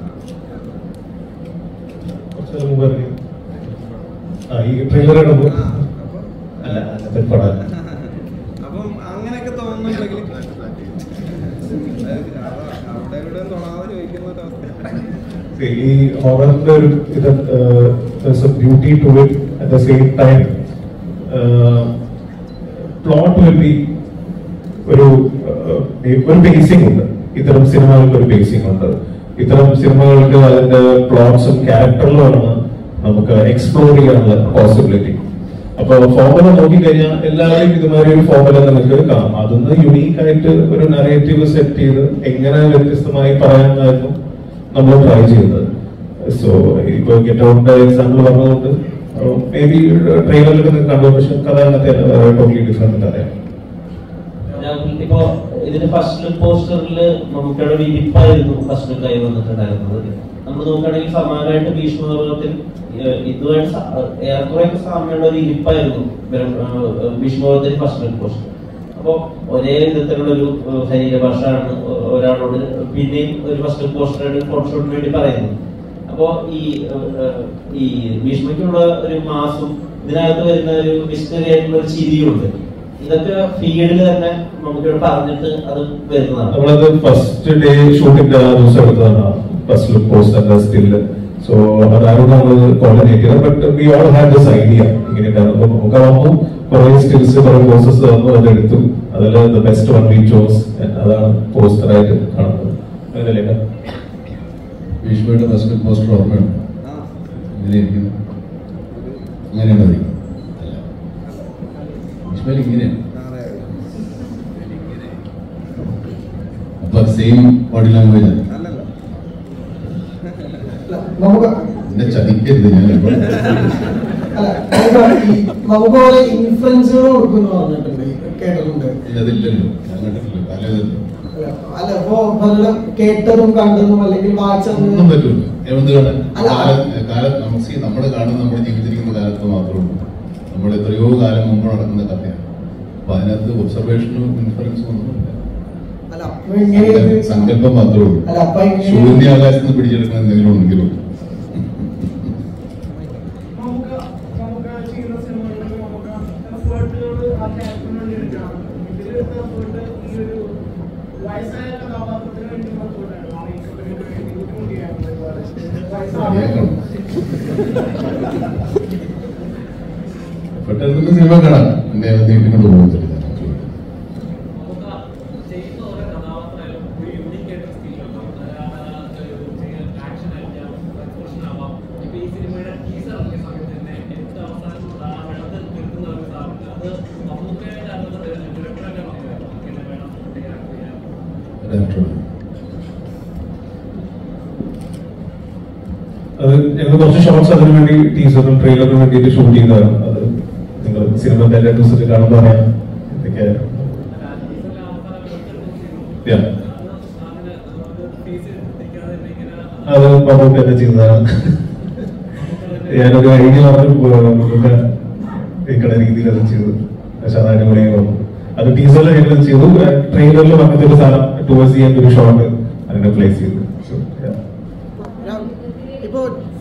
Speaker 1: കുറച്ച് മുമ്പ് ഇറങ്ങി ആ ഈ ട്രെയിലർ കണ്ടപ്പോൾ
Speaker 5: ആ, അപ്പൊ,
Speaker 1: അല്ല അങ്ങനത്തെ പടം
Speaker 5: അപ്പം അങ്ങനെയൊക്കെ തോന്നുന്നുണ്ടെങ്കിൽ അത് അവിടെ ഇവിടെ തൊടാതെ ചോദിക്കുന്ന ഒരു അവസ്ഥ
Speaker 1: ഈ ഹൊററിന്റെ ഒരു ഇത് beauty to it at the same time plot will be ഒരു uh, ഒരു ബേസിംഗ് ഉണ്ട് ഇത്തരം സിനിമകൾക്ക് ഒരു ബേസിംഗ് ഉണ്ട് ഇത്തരം സിനിമകൾക്ക് അതിന്റെ പ്ലോട്ട്സും ക്യാരക്ടറിലുമാണ് നമുക്ക് എക്സ്പ്ലോർ ചെയ്യാനുള്ള പോസിബിലിറ്റി അപ്പൊ ഫോർമുല നോക്കിക്കഴിഞ്ഞാൽ എല്ലാവരും ഇതുമാതിരി ഒരു ഫോർമുല നിങ്ങൾക്ക് കാണാം അതൊന്ന് യുണീക്ക് ആയിട്ട് ഒരു നറേറ്റീവ് സെറ്റ് ചെയ്ത് എങ്ങനെ വ്യത്യസ്തമായി പറയാമെന്നായിരുന്നു നമ്മൾ ട്രൈ ചെയ്തത് സോ ഇപ്പൊ ഗെറ്റ് ഔട്ടിന്റെ എക്സാമ്പിൾ പറഞ്ഞതുകൊണ്ട് മേ ബി ട്രെയിലറിലൊക്കെ നിങ്ങൾക്ക് കണ്ടു പക്ഷെ കഥ അങ്ങനത്തെ ടോട്ടലി ഡിഫറെന്റ് കഥയാണ്
Speaker 7: ഞാൻ ഇപ്പോ ഇതിന്റെ ഫസ്റ്റ് ലുക്ക് പോസ്റ്ററിൽ നമുക്കവിടെ വിരിപ്പായിരുന്നു ഫസ്റ്റ് ലുക്ക് ആയി വന്നിട്ടുണ്ടായിരുന്നത് നമ്മൾ നോക്കുകയാണെങ്കിൽ സമാനമായിട്ട് ഭീഷ്മപർവത്തിൽ ഇതുമായിട്ട് സ- ഏറെക്കുറെ സാമ്യമുള്ള ഒരു ഇരിപ്പായിരുന്നു ഭീഷ്മപർവത്തിൽ ഫസ്റ്റ് ലുക്ക് പോസ്റ്റർ അപ്പോ ഒരേ വിധത്തിലുള്ള ഒരു ഏഹ്, ശരീരഭാഷയാണ് ഒ- ഒരാളോട് പിന്നെയും ഒരു ഫസ്റ്റ് ലുക്ക് പോസ്റ്ററായിട്ട് ഫോട്ടോഷൂട്ടിന് വേണ്ടി പറയുന്നത് അപ്പോ ഈ ഏഹ്, ഏഹ്, ഈ ഭീഷ്മയ്ക്കുള്ള ഒരു മാസും ഇതിനകത്ത് വരുന്ന ഒരു മിസ്റ്ററി ആയിട്ടുള്ള ഒരു ചിരിയുണ്ട് ഇതൊക്കെ ഫീൽഡിൽ തന്നെ നമുക്ക് പറഞ്ഞിട്ട് അത് വരുന്നതാണ്
Speaker 1: നമ്മളത് ഫസ്റ്റ് ഡേ ഷൂട്ടിന്റെ ആ ദിവസം എടുത്തതാണ് first look poster still so അതാണ് നമ്മൾ കോർഡിനേറ്റ് ചെയ്തത് but we all had this idea ഇങ്ങനെയുണ്ടായിരുന്നു അപ്പൊ നമുക്ക് വന്നു കുറെ സ്കിൽസ് കുറെ കോഴ്സസ് തന്നു അതെടുത്തു അതിൽ the best one we chose അതാണ് പോസ്റ്റർ ആയിട്ട് കാണുന്നത് അങ്ങനെയല്ലേ
Speaker 3: ഭീഷ്മയുടെ ഫസ്റ്റ് പോസ്റ്റർ ഓർമ്മയുണ്ട്
Speaker 5: ആ
Speaker 3: ഇങ്ങനെ ഇരിക്കുന്നു അങ്ങനെയാണ് അത് അല്ല ഭീഷ്മയിൽ ഇങ്ങനെയാണ്
Speaker 5: അതെ
Speaker 3: അപ്പൊ സെയിം ബോഡി ലാംഗ്വേജ് ആണ്
Speaker 5: അല്ലല്ലോ
Speaker 6: അല്ല, നമുക്ക്
Speaker 3: എന്നെ ചതിക്കരുത് ഞാൻ ഇപ്പോൾ
Speaker 6: അല്ല നമുക്ക് ഈ നമുക്ക് ഓരോ ഇൻഫ്ലുവൻസുകൾ കൊടുക്കുന്നു പറഞ്ഞിട്ടുണ്ട് കേട്ടിട്ടുണ്ട്
Speaker 3: അതില്ലല്ലോ ഞാൻ കണ്ടിട്ടില്ല കാലം
Speaker 6: അല്ല, അല്ല ഇപ്പൊ പലരും കേട്ടതും കണ്ടതും അല്ലെങ്കിൽ വായിച്ചതും
Speaker 3: ഒന്നും പറ്റൂല എന്ത് കാണാൻ
Speaker 6: അല്ല.
Speaker 3: കാലം കാലം നമുക്ക് see, നമ്മൾ കാണുന്ന നമ്മൾ ജീവിച്ചിരിക്കുന്ന കാലത്ത് മാത്രമേ ഉള്ളൂ നമ്മൾ എത്രയോ കാലം മുമ്പ് നടക്കുന്ന കഥയാണ് അപ്പൊ അതിനകത്ത് ഒബ്സർവേഷനും ഇൻഫറൻസും ഒന്നുമില്ല
Speaker 6: അല്ല അപ്പൊ ഇങ്ങനെ ഇത്
Speaker 3: സങ്കല്പ- സങ്കല്പം മാത്രമേ ഉള്ളൂ
Speaker 6: അല്ല അപ്പൊ ഇങ്ങനെ
Speaker 3: ശൂന്യാകാശത്ത് നിന്ന് പിടിച്ചെടുക്കുന്ന എന്തെങ്കിലും ഉണ്ടെങ്കിലും
Speaker 9: നമുക്ക് നമുക്ക് ചെയ്യുന്ന സിനിമകളിൽ നമുക്ക് എഫേർട്ടുകൾ ആ ക്യാരക്ടറിന് വേണ്ടി എടുക്കണം ഇതിൽ എഫേർട്ട് ഈ ഒരു വയസ്സായ കഥാപാത്രത്തിന് വേണ്ടി എഫേർട്ടാണ് ആ മേക്കപ്പിന് വേണ്ടി ബുദ്ധിമുട്ടിയായിരുന്നു ഒരുപാട് വയസ്സായ
Speaker 3: പെട്ടെന്ന് സിനിമ കാണാം എന്നെ നീട്ടിക്കൊണ്ട് പോകത്തില്ല
Speaker 10: നമുക്ക് ചെയ്യുന്ന ഓരോ കഥാപാത്രമായാലും ഒരു യൂണിക് ആയിട്ട് സ്കില്ലുണ്ടാവും ആക്ഷൻ ആയിരിക്കാം എക്സ്പ്രഷൻ ആവാം ഇപ്പൊ ഈ സിനിമയുടെ ടീസർ ഇറങ്ങിയ സമയത്ത് തന്നെ ഏറ്റവും അവസാനം ആ വെള്ളത്തിൽ നിൽക്കുന്ന ഒരു സാധനം അത് മമ്മൂക്കയുടെ അടുത്ത ഡയറക്ടർ തന്നെ പറയുമായിരുന്നു ഇങ്ങനെ വേണം ക്യാരക്ടർ ചെയ്യാൻ
Speaker 1: അത് ഞങ്ങൾ കുറച്ച് ഷോർട്സ് അതിനു വേണ്ടി ടീസറിനും ട്രെയിലറിനും വേണ്ടിയിട്ട് ഷൂട്ട് ചെയ്തതാണ് അത് നിങ്ങൾ സിനിമ എല്ലാ ദിവസത്തിൽ കാണുമ്പോൾ അറിയാം എന്തൊക്കെയായിരുന്നു
Speaker 10: ടീസറിലെ അവസാനം വെള്ളത്തിൽ
Speaker 1: Yeah.
Speaker 10: അങ്ങനെ ഫേസ് എടുത്തിരിക്കാതെ തന്നെ ഇങ്ങനെ
Speaker 1: അത് മമ്മൂക്ക തന്നെ ചെയ്തതാണ് ഞാനൊരു ഐഡിയ പറഞ്ഞു മമ്മൂക്ക ഇക്കടെ രീതിയിൽ അത് ചെയ്തു പക്ഷെ അത് അടിപൊളിയായി വന്നു അത് ടീസറിൽ ഞങ്ങൾ ചെയ്തു ട്രെയിലറിൽ അങ്ങനത്തെ ഒരു സാധനം ടുവേഴ്സ് ചെയ്യാൻ ഒരു ഷോട്ട് അങ്ങനെ പ്ലേസ് ചെയ്തു So, yeah.
Speaker 6: ഞാൻ ഇപ്പോ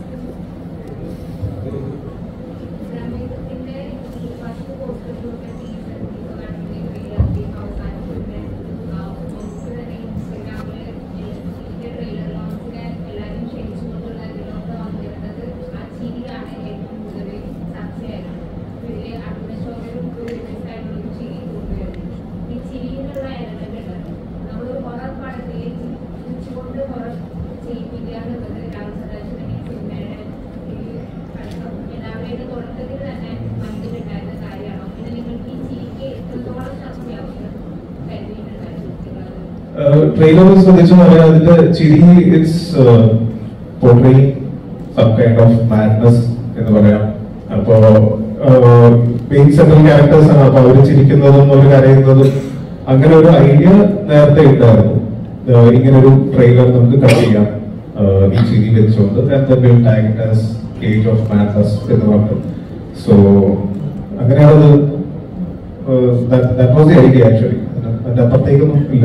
Speaker 1: ട്രെയിലർ ശ്രദ്ധിച്ചു പറയാം അതിന്റെ ചിരി it's portraying some kind of madness എന്ന് പറയാം അപ്പോ മെയിൻ സെൻട്രൽ ക്യാരക്ടേഴ്സ് ആണ് അപ്പൊ അവര് ചിരിക്കുന്നതും അവർ കരയുന്നതും അങ്ങനെ ഒരു ഐഡിയ നേരത്തെ ഉണ്ടായിരുന്നു ആഹ് ഇങ്ങനെ ഒരു ട്രെയിലർ നമുക്ക് കട്ട് ചെയ്യാം ആഹ് ഈ ചിരി വെച്ചുകൊണ്ട് ടാഗ് ഏജ് ഓഫ് മാഡ്നസ് എന്ന് പറഞ്ഞു സോ അങ്ങനെയാണത് that was the idea actually അതിന്റെ അപ്പുറത്തേക്കൊന്നും ഇല്ല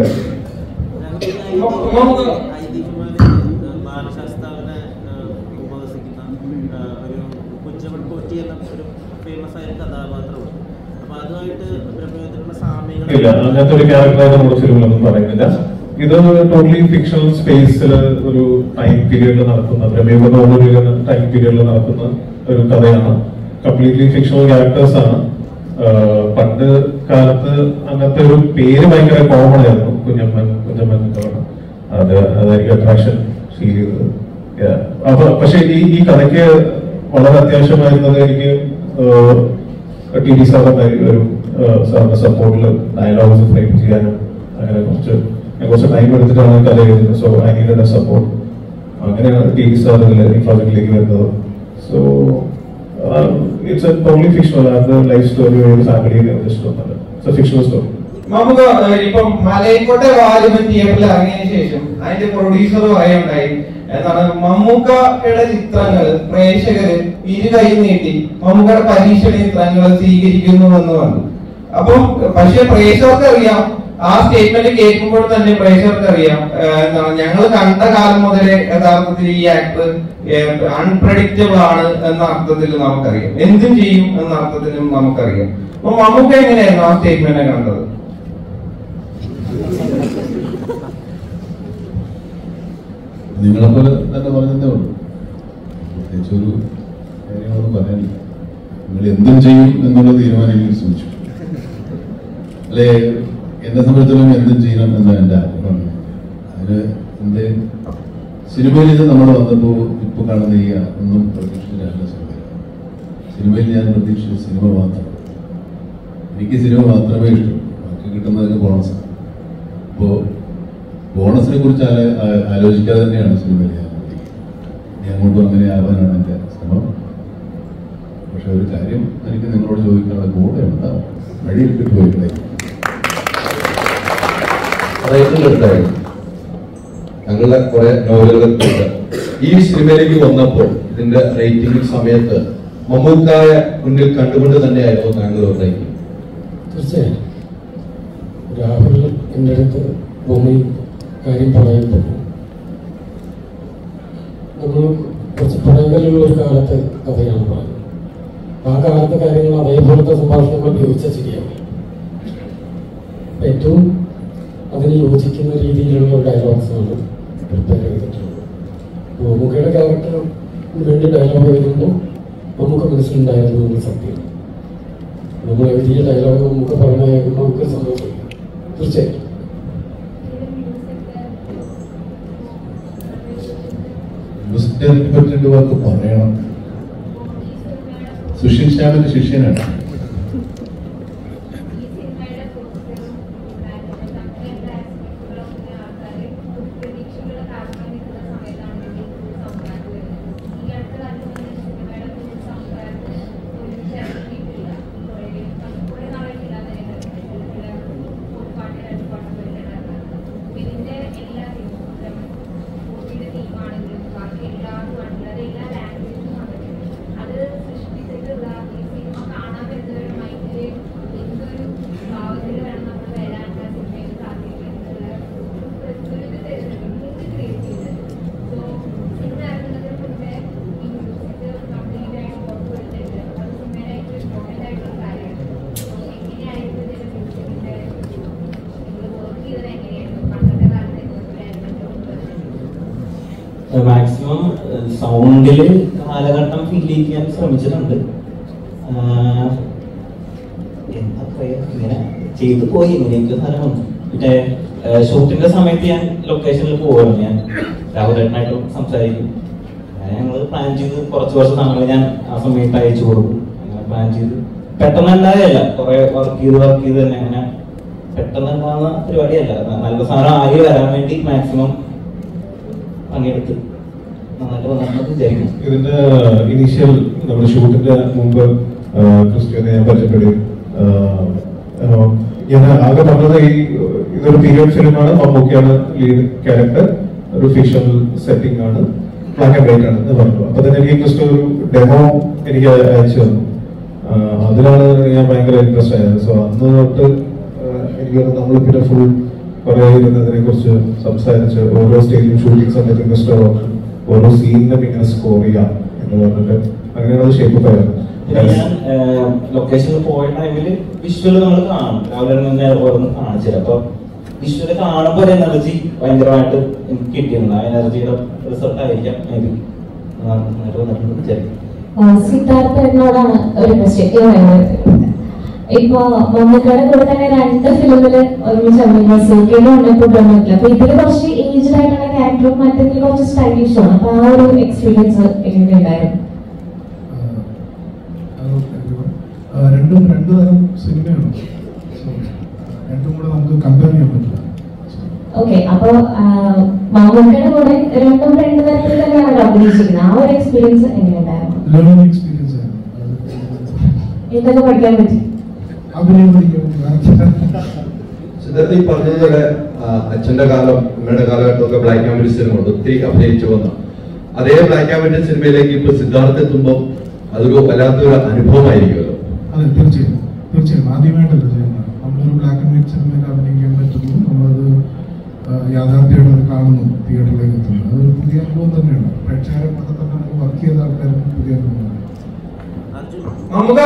Speaker 7: ബാലശാസ്താവിനെ ഉപവസിക്കുന്ന ഒരു കുഞ്ചവൻ കോറ്റി എന്ന ഒരു ഫേമസ് ആയ കഥാപാത്രമാണ് അപ്പൊ അതുമായിട്ട് ബ്രഹ്മയുദ്ധത്തിലുള്ള സാമ്യങ്ങൾ
Speaker 1: ഇല്ല അങ്ങനത്തെ ഒരു ക്യാരക്ടറായിട്ട് നമ്മുടെ ഫിലിമിലൊന്നും പറയുന്നില്ല ഇത് ടോട്ടലി ഫിക്ഷണൽ സ്പേസിൽ ഒരു ടൈം പീരീഡിൽ നടക്കുന്ന ബ്രഹ്മയുഗ ടൈം പീരീഡിൽ നടക്കുന്ന ഒരു കഥയാണ് കംപ്ലീറ്റ്ലി ഫിക്ഷണൽ ക്യാരക്ടേഴ്സ് ആണ് ആഹ് പണ്ട് കാലത്ത് അങ്ങനത്തെ ഒരു പേര് ഭയങ്കര കോമൺ ആയിരുന്നു കുഞ്ഞമ്മൻ കുഞ്ഞമ്മൻ എന്ന് പറയുന്നത് അത് അതായിരിക്കും അട്രാക്ഷൻ ഫീൽ ചെയ്തത് Yeah. അപ്പൊ പക്ഷെ ഈ ഈ കഥയ്ക്ക് വളരെ അത്യാവശ്യമായിരുന്നത് എനിക്ക് ടി ഡി സാറിന്റെ ഒരു സാറിന്റെ സപ്പോർട്ടിൽ ഡയലോഗ്സ് ഫ്രെയിം ചെയ്യാനും അങ്ങനെ കുറച്ച് ഞാൻ കുറച്ച് ടൈം എടുത്തിട്ടാണ് കഥ എഴുതുന്നത് so I need a support അങ്ങനെയാണ് ടി ഡി സാർ ഇതിൽ ഈ പ്രോജക്റ്റിലേക്ക് വരുന്നത് so it's a totally fictional അത് ലൈഫ് സ്റ്റോറി ഒരു ഫാമിലി ഇഷ്ടമൊന്നുമല്ല ഇറ്റ്സ് എ ഫിക്ഷണൽ സ്റ്റോറി
Speaker 5: നമുക്ക് ഇപ്പം മലയക്കോട്ടെ വാലുമൻ തിയേറ്ററിൽ ഇറങ്ങിയതിനു ശേഷം അതിന്റെ പ്രൊഡ്യൂസർ പറയുണ്ടായി എന്താണ് മമ്മൂക്കയുടെ ചിത്രങ്ങൾ പ്രേക്ഷകര് ഇരു കൈ നീട്ടി മമ്മൂക്കയുടെ പരീക്ഷണ ചിത്രങ്ങൾ സ്വീകരിക്കുന്നു എന്ന് പറഞ്ഞു അപ്പം പക്ഷെ പ്രേക്ഷകർക്ക് അറിയാം ആ സ്റ്റേറ്റ്മെന്റ് കേൾക്കുമ്പോൾ തന്നെ പ്രേക്ഷകർക്ക് അറിയാം ഏഹ് എന്താണ് ഞങ്ങൾ കണ്ട കാലം മുതലേ യഥാർത്ഥത്തിൽ ഈ ആക്ടർ അൺപ്രഡിക്റ്റബിൾ ആണ് എന്ന അർത്ഥത്തിൽ നമുക്കറിയാം എന്തും ചെയ്യും എന്ന അർത്ഥത്തിലും നമുക്കറിയാം അപ്പൊ മമ്മൂക്ക എങ്ങനെയായിരുന്നു ആ സ്റ്റേറ്റ്മെന്റ് കണ്ടത്
Speaker 3: നിങ്ങളെപ്പോലെ തന്നെ പറഞ്ഞതേ ഉള്ളൂ പ്രത്യേകിച്ച് ഒരു കാര്യങ്ങളൊന്നും പറയാനില്ല നിങ്ങൾ എന്തും ചെയ്യും എന്നുള്ള തീരുമാനം എനിക്ക് ശ്രമിച്ചു അല്ലെ എന്നെ സംബന്ധിച്ചിടത്തോളം എന്തും ചെയ്യണം എന്ന എൻ്റെ ആഗ്രഹമാണ് അതിന് എന്റെ സിനിമയിൽ ഇത് നമ്മൾ വന്നപ്പോൾ ഇപ്പൊ കാണുന്ന ഈ ഒന്നും പ്രതീക്ഷിച്ചില്ല സിനിമ സിനിമയിൽ ഞാൻ പ്രതീക്ഷിച്ച സിനിമ മാത്രം എനിക്ക് സിനിമ മാത്രമേ ഇഷ്ടമുള്ളൂ ബാക്കി കിട്ടുന്നതൊക്കെ ബോണസാണ് അപ്പോ ബോണസിനെ കുറിച്ച് ആല- ആ- ആലോചിക്കാതെ തന്നെയാണ് സിനിമയിൽ ഞാൻ പ്രവർത്തിക്കുന്നത്. ഇനി അങ്ങോട്ടും അങ്ങനെ ആവാനാണ് എൻ്റെ ശ്രമം പക്ഷെ ഒരു കാര്യം എനിക്ക് നിങ്ങളോട് ചോദിക്കാനുള്ള കൂടെ ഉണ്ടാവും വഴിയിൽ കിട്ടുപോയിട്ടേ
Speaker 2: റൈറ്റിംഗ് എടുത്തായിരുന്നു ഞങ്ങളുടെ കുറെ നോവലുകളൊക്കെ ഉണ്ട് ഈ സിനിമയിലേക്ക് വന്നപ്പോൾ ഇതിന്റെ റേറ്റിംഗ് സമയത്ത് മമ്മൂക്കായ മുന്നിൽ കണ്ടുകൊണ്ട് തന്നെയായിരുന്നു താങ്കൾ റേറ്റിംഗ്
Speaker 11: തീർച്ചയായും രാഹുൽ എൻ്റെ അടുത്ത് ഭൂമി കാര്യം പറയുമ്പോൾ നമ്മൾ കുറച്ച് പുറകിലുള്ള ഒരു കാലത്തെ കഥയാണ് പറയുന്നത് ആ കാലത്തെ കാര്യങ്ങൾ അതേപോലത്തെ സംഭാഷണങ്ങൾ ഉപയോഗിച്ചാൽ ശരിയാവും അപ്പൊ ഏറ്റവും അതിന് യോജിക്കുന്ന രീതിയിലുള്ള ഒരു ഡയലോഗ്സാണ് പ്രിപ്പയർ ചെയ്തിട്ടുള്ളത് മമ്മൂക്കയുടെ ക്യാരക്ടറിന് വേണ്ടി ഡയലോഗ് എഴുതുമ്പോൾ നമുക്ക് മനസ്സിലുണ്ടായിരുന്നു എന്ന് സത്യം നമ്മൾ എഴുതിയ ഡയലോഗ് നമുക്ക് പറഞ്ഞ കേൾക്കുമ്പോൾ നമുക്ക് സന്തോഷം തീർച്ചയായും
Speaker 3: മ്യൂസിക് ഡയറക്ടറെ പറ്റി രണ്ട് വാക്ക് പറയണം സുഷിൻ ശ്യാമിന്റെ ശിഷ്യനാണ്
Speaker 12: ഇതിന്റെ എല്ലാ മൂവിയുടെ തീമാണെങ്കിലും ബാക്കി എല്ലാതും ആണെങ്കിലും അത് എല്ലാ ലാംഗ്വേജും വന്നിട്ടുണ്ട് അത് സൃഷ്ടിച്ചിട്ടുള്ള ഈ സിനിമ കാണാൻ വരുന്നവരുടെ മൈൻഡില് എന്തൊരു ഭാവത്തിൽ വേണം നമ്മൾ വരാൻ ആ സിനിമയിൽ സാധിക്കുന്നുള്ള ഒരു ഇത് തരുന്നുണ്ട് ഇത് ക്രിയേറ്റ് ചെയ്തത് സോ സിനിമ ഇറങ്ങുന്നതിന് മുമ്പേ ഈ മ്യൂസിക് കംപ്ലീറ്റ് ആയിട്ട് പുറത്തുവിട്ടിട്ടുണ്ട് അത് സിനിമയുടെ ഏറ്റവും ഇമ്പോർട്ടൻ്റ് ആയിട്ടുള്ള കാര്യമാണ് സോ എങ്ങനെയായിരുന്നു ഇതിന്റെ മ്യൂസിക്കിന്റെ നിങ്ങൾ വർക്ക് ചെയ്തത് എങ്ങനെയായിരുന്നു പണ്ടത്തെ കാലത്തെ
Speaker 7: മാക്സിമം സൗണ്ടില് കാലഘട്ടം ഫീൽ ചെയ്യാൻ ശ്രമിച്ചിട്ടുണ്ട് ആഹ് എന്താ പറയാ ഇങ്ങനെ ചെയ്തു പോയി ഇങ്ങനെയൊക്കെ സാധനം വന്നു മറ്റേ ഷൂട്ടിന്റെ സമയത്ത് ഞാൻ ലൊക്കേഷനിൽ പോവാണ് ഞാൻ രാഹുലേട്ടനായിട്ട് സംസാരിക്കും അങ്ങനെ ഞങ്ങൾ പ്ലാൻ ചെയ്ത് കുറച്ച് കുറച്ച് സാധനങ്ങൾ ഞാൻ ആ സമയത്ത് അയച്ചു കൊടുക്കും അങ്ങനെ പ്ലാൻ ചെയ്ത് പെട്ടെന്ന് ഉണ്ടായല്ല കുറെ വർക്ക് ചെയ്ത് വർക്ക് ചെയ്ത് തന്നെ അങ്ങനെ പെട്ടെന്ന് ഉണ്ടാകുന്ന പരിപാടിയല്ല ന- നല്ല സാധനം ആയി വരാൻ വേണ്ടി മാക്സിമം പണിയെടുത്ത് നന്നായിട്ട് വന്നിട്ട് വിചാരിക്കുന്നു
Speaker 1: ഇതിന്റെ ഇനീഷ്യൽ നമ്മുടെ ഷൂട്ടിന്റെ മുമ്പ് ക്രിസ്ത്യാനെ ഞാൻ പരിചയപ്പെടുകയും ആഹ്, ആഹ്, ഞാൻ ആകെ പറഞ്ഞത് ഈ ഇതൊരു പീരിയഡ് ഫിലിമാണ് മമ്മൂക്കയാണ് ലീഡ് ക്യാരക്ടർ ഒരു ഫിക്ഷൽ സെറ്റിംഗ് ആണ് ബ്ലാക്ക് ആൻഡ് വൈറ്റ് ആണ് എന്ന് പറഞ്ഞു അപ്പൊ തന്നെ എനിക്ക് ക്രിസ്റ്റോ ഒരു ഡെമോ എനിക്ക് അയച്ചു തന്നു ആഹ്, അതിലാണ് ഞാൻ ഭയങ്കര ഇൻട്രസ്റ്റ് ആയത് സോ അന്ന് തൊട്ട് ആഹ്, എനിക്ക് തോന്നുന്നു നമ്മൾ പിന്നെ ഫുൾ കുറെ ഇരുന്നതിനെ കുറിച്ച് സംസാരിച്ച് ഓരോ സ്റ്റേജിലും ഷൂട്ടിംഗ് സമയത്ത് ക്രിസ്റ്റോ ഓരോ സീനിനും ഇങ്ങനെ സ്കോർ ചെയ്യാം എന്ന് പറഞ്ഞിട്ട് അങ്ങനെയാണ് അത് ഷേപ്പ്
Speaker 7: പിന്നെ
Speaker 1: ആയത്
Speaker 7: ഞാൻ ലൊക്കേഷനിൽ പോയ ടൈമിൽ വിഷ്വൽ നമ്മൾ കാണും രാവിലെ തന്നെ ഓരോന്ന് കാണിച്ചില്ല അപ്പൊ വിഷ്വല് കാണുമ്പോൾ ഒരു എനർജി ഭയങ്കരമായിട്ട് എനിക്ക് കിട്ടിയിരുന്നു ആ എനർജിയുടെ റിസൾട്ട് ആയിരിക്കാം മേ ബി നന്നായിട്ട് വന്നിട്ടുണ്ട് വിചാരിക്കും
Speaker 13: സിദ്ധാർത്ഥ എന്നോടാണ് ഒരു ക്വസ്റ്റ്യൻ ഇപ്പൊ മമ്മൂക്കയുടെ കൂടെ തന്നെ രണ്ട് ഫിലിമില് ഒരുമിച്ച് അഭിനയിച്ചിരിക്കുന്നു ഉണ്ടപ്പോൾ തോന്നിയിട്ടില്ല അപ്പൊ ഇതില് കുറച്ച് ഏജ്ഡ് ആയിട്ടുള്ള ക്യാരക്ടറും മറ്റേതിൽ കുറച്ച് സ്റ്റൈലിഷ് ആണ് അപ്പൊ ആ ഒരു എക്സ്പീരിയൻസ് എങ്ങനെ ഉണ്ടായിരുന്നു
Speaker 14: ഹലോ everyone. ആ, രണ്ടും രണ്ട് തരം സിനിമയാണ് So, രണ്ടും കൂടെ നമുക്ക് കമ്പയർ ചെയ്യാൻ പറ്റില്ല
Speaker 13: ഓക്കെ അപ്പൊ മമ്മൂക്കയുടെ കൂടെ രണ്ടും രണ്ട് തരത്തിൽ തന്നെയാണ് അഭിനയിച്ചിരിക്കുന്നത് ആ ഒരു എക്സ്പീരിയൻസ് എങ്ങനെ ഉണ്ടായിരുന്നു
Speaker 14: ലേണിംഗ് എക്സ്പീരിയൻസ് ആയിരുന്നു
Speaker 13: എന്തൊക്കെ പഠിക്കാൻ പറ്റി
Speaker 14: അഭിനയം പഠിക്കാൻ
Speaker 2: സിദ്ധാർത്ഥ ഈ പറഞ്ഞതുപോലെ ആ, അച്ഛന്റെ കാലം അമ്മയുടെ കാലഘട്ടമൊക്കെ ബ്ലാക്ക് ആൻഡ് വൈറ്റ് സിനിമ ഒത്തിരി അഭിനയിച്ചു വന്ന അതേ ബ്ലാക്ക് ആൻഡ് വൈറ്റ് സിനിമയിലേക്ക് ഇപ്പൊ സിദ്ധാർത്ഥ എത്തുമ്പോൾ അതൊരു വല്ലാത്തൊരു അനുഭവമായിരിക്കുമല്ലോ
Speaker 14: അതെ തീർച്ചയായും തീർച്ചയായും ആദ്യമായിട്ടല്ല ചെയ്യുന്നത് നമ്മളൊരു ബ്ലാക്ക് ആൻഡ് വൈറ്റ് സിനിമയിൽ അഭിനയിക്കാൻ പറ്റുന്നു നമ്മളത് ആ, യാഥാർത്ഥ്യമായിട്ട് അത് കാണുന്നു തിയേറ്ററിലേക്ക് എത്തുന്നു അതൊരു പുതിയ അനുഭവം തന്നെയാണ് പ്രേക്ഷകരെ പോലെ തന്നെ നമുക്ക് വർക്ക് ചെയ്ത ആൾക്കാർക്ക് പുതിയ അനുഭവമാണ്
Speaker 5: നമുക്ക്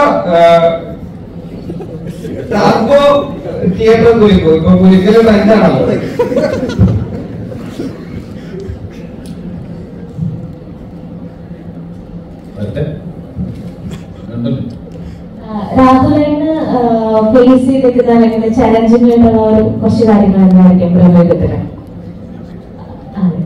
Speaker 5: ടാർഗോ തിയേറ്റർ കുലിക്കോ ഇപ്പൊ കുലിക്കല് ട്രെൻഡാണല്ലോ
Speaker 13: രാഹുലിന് ഫേസ് ചെയ്തിരിക്കുന്ന അല്ലെങ്കിൽ ചലഞ്ചിങ് ആയിട്ടുള്ള ഒരു കുറച്ച് കാര്യങ്ങൾ എന്തായിരിക്കും പ്രമേയത്തിന് അതെ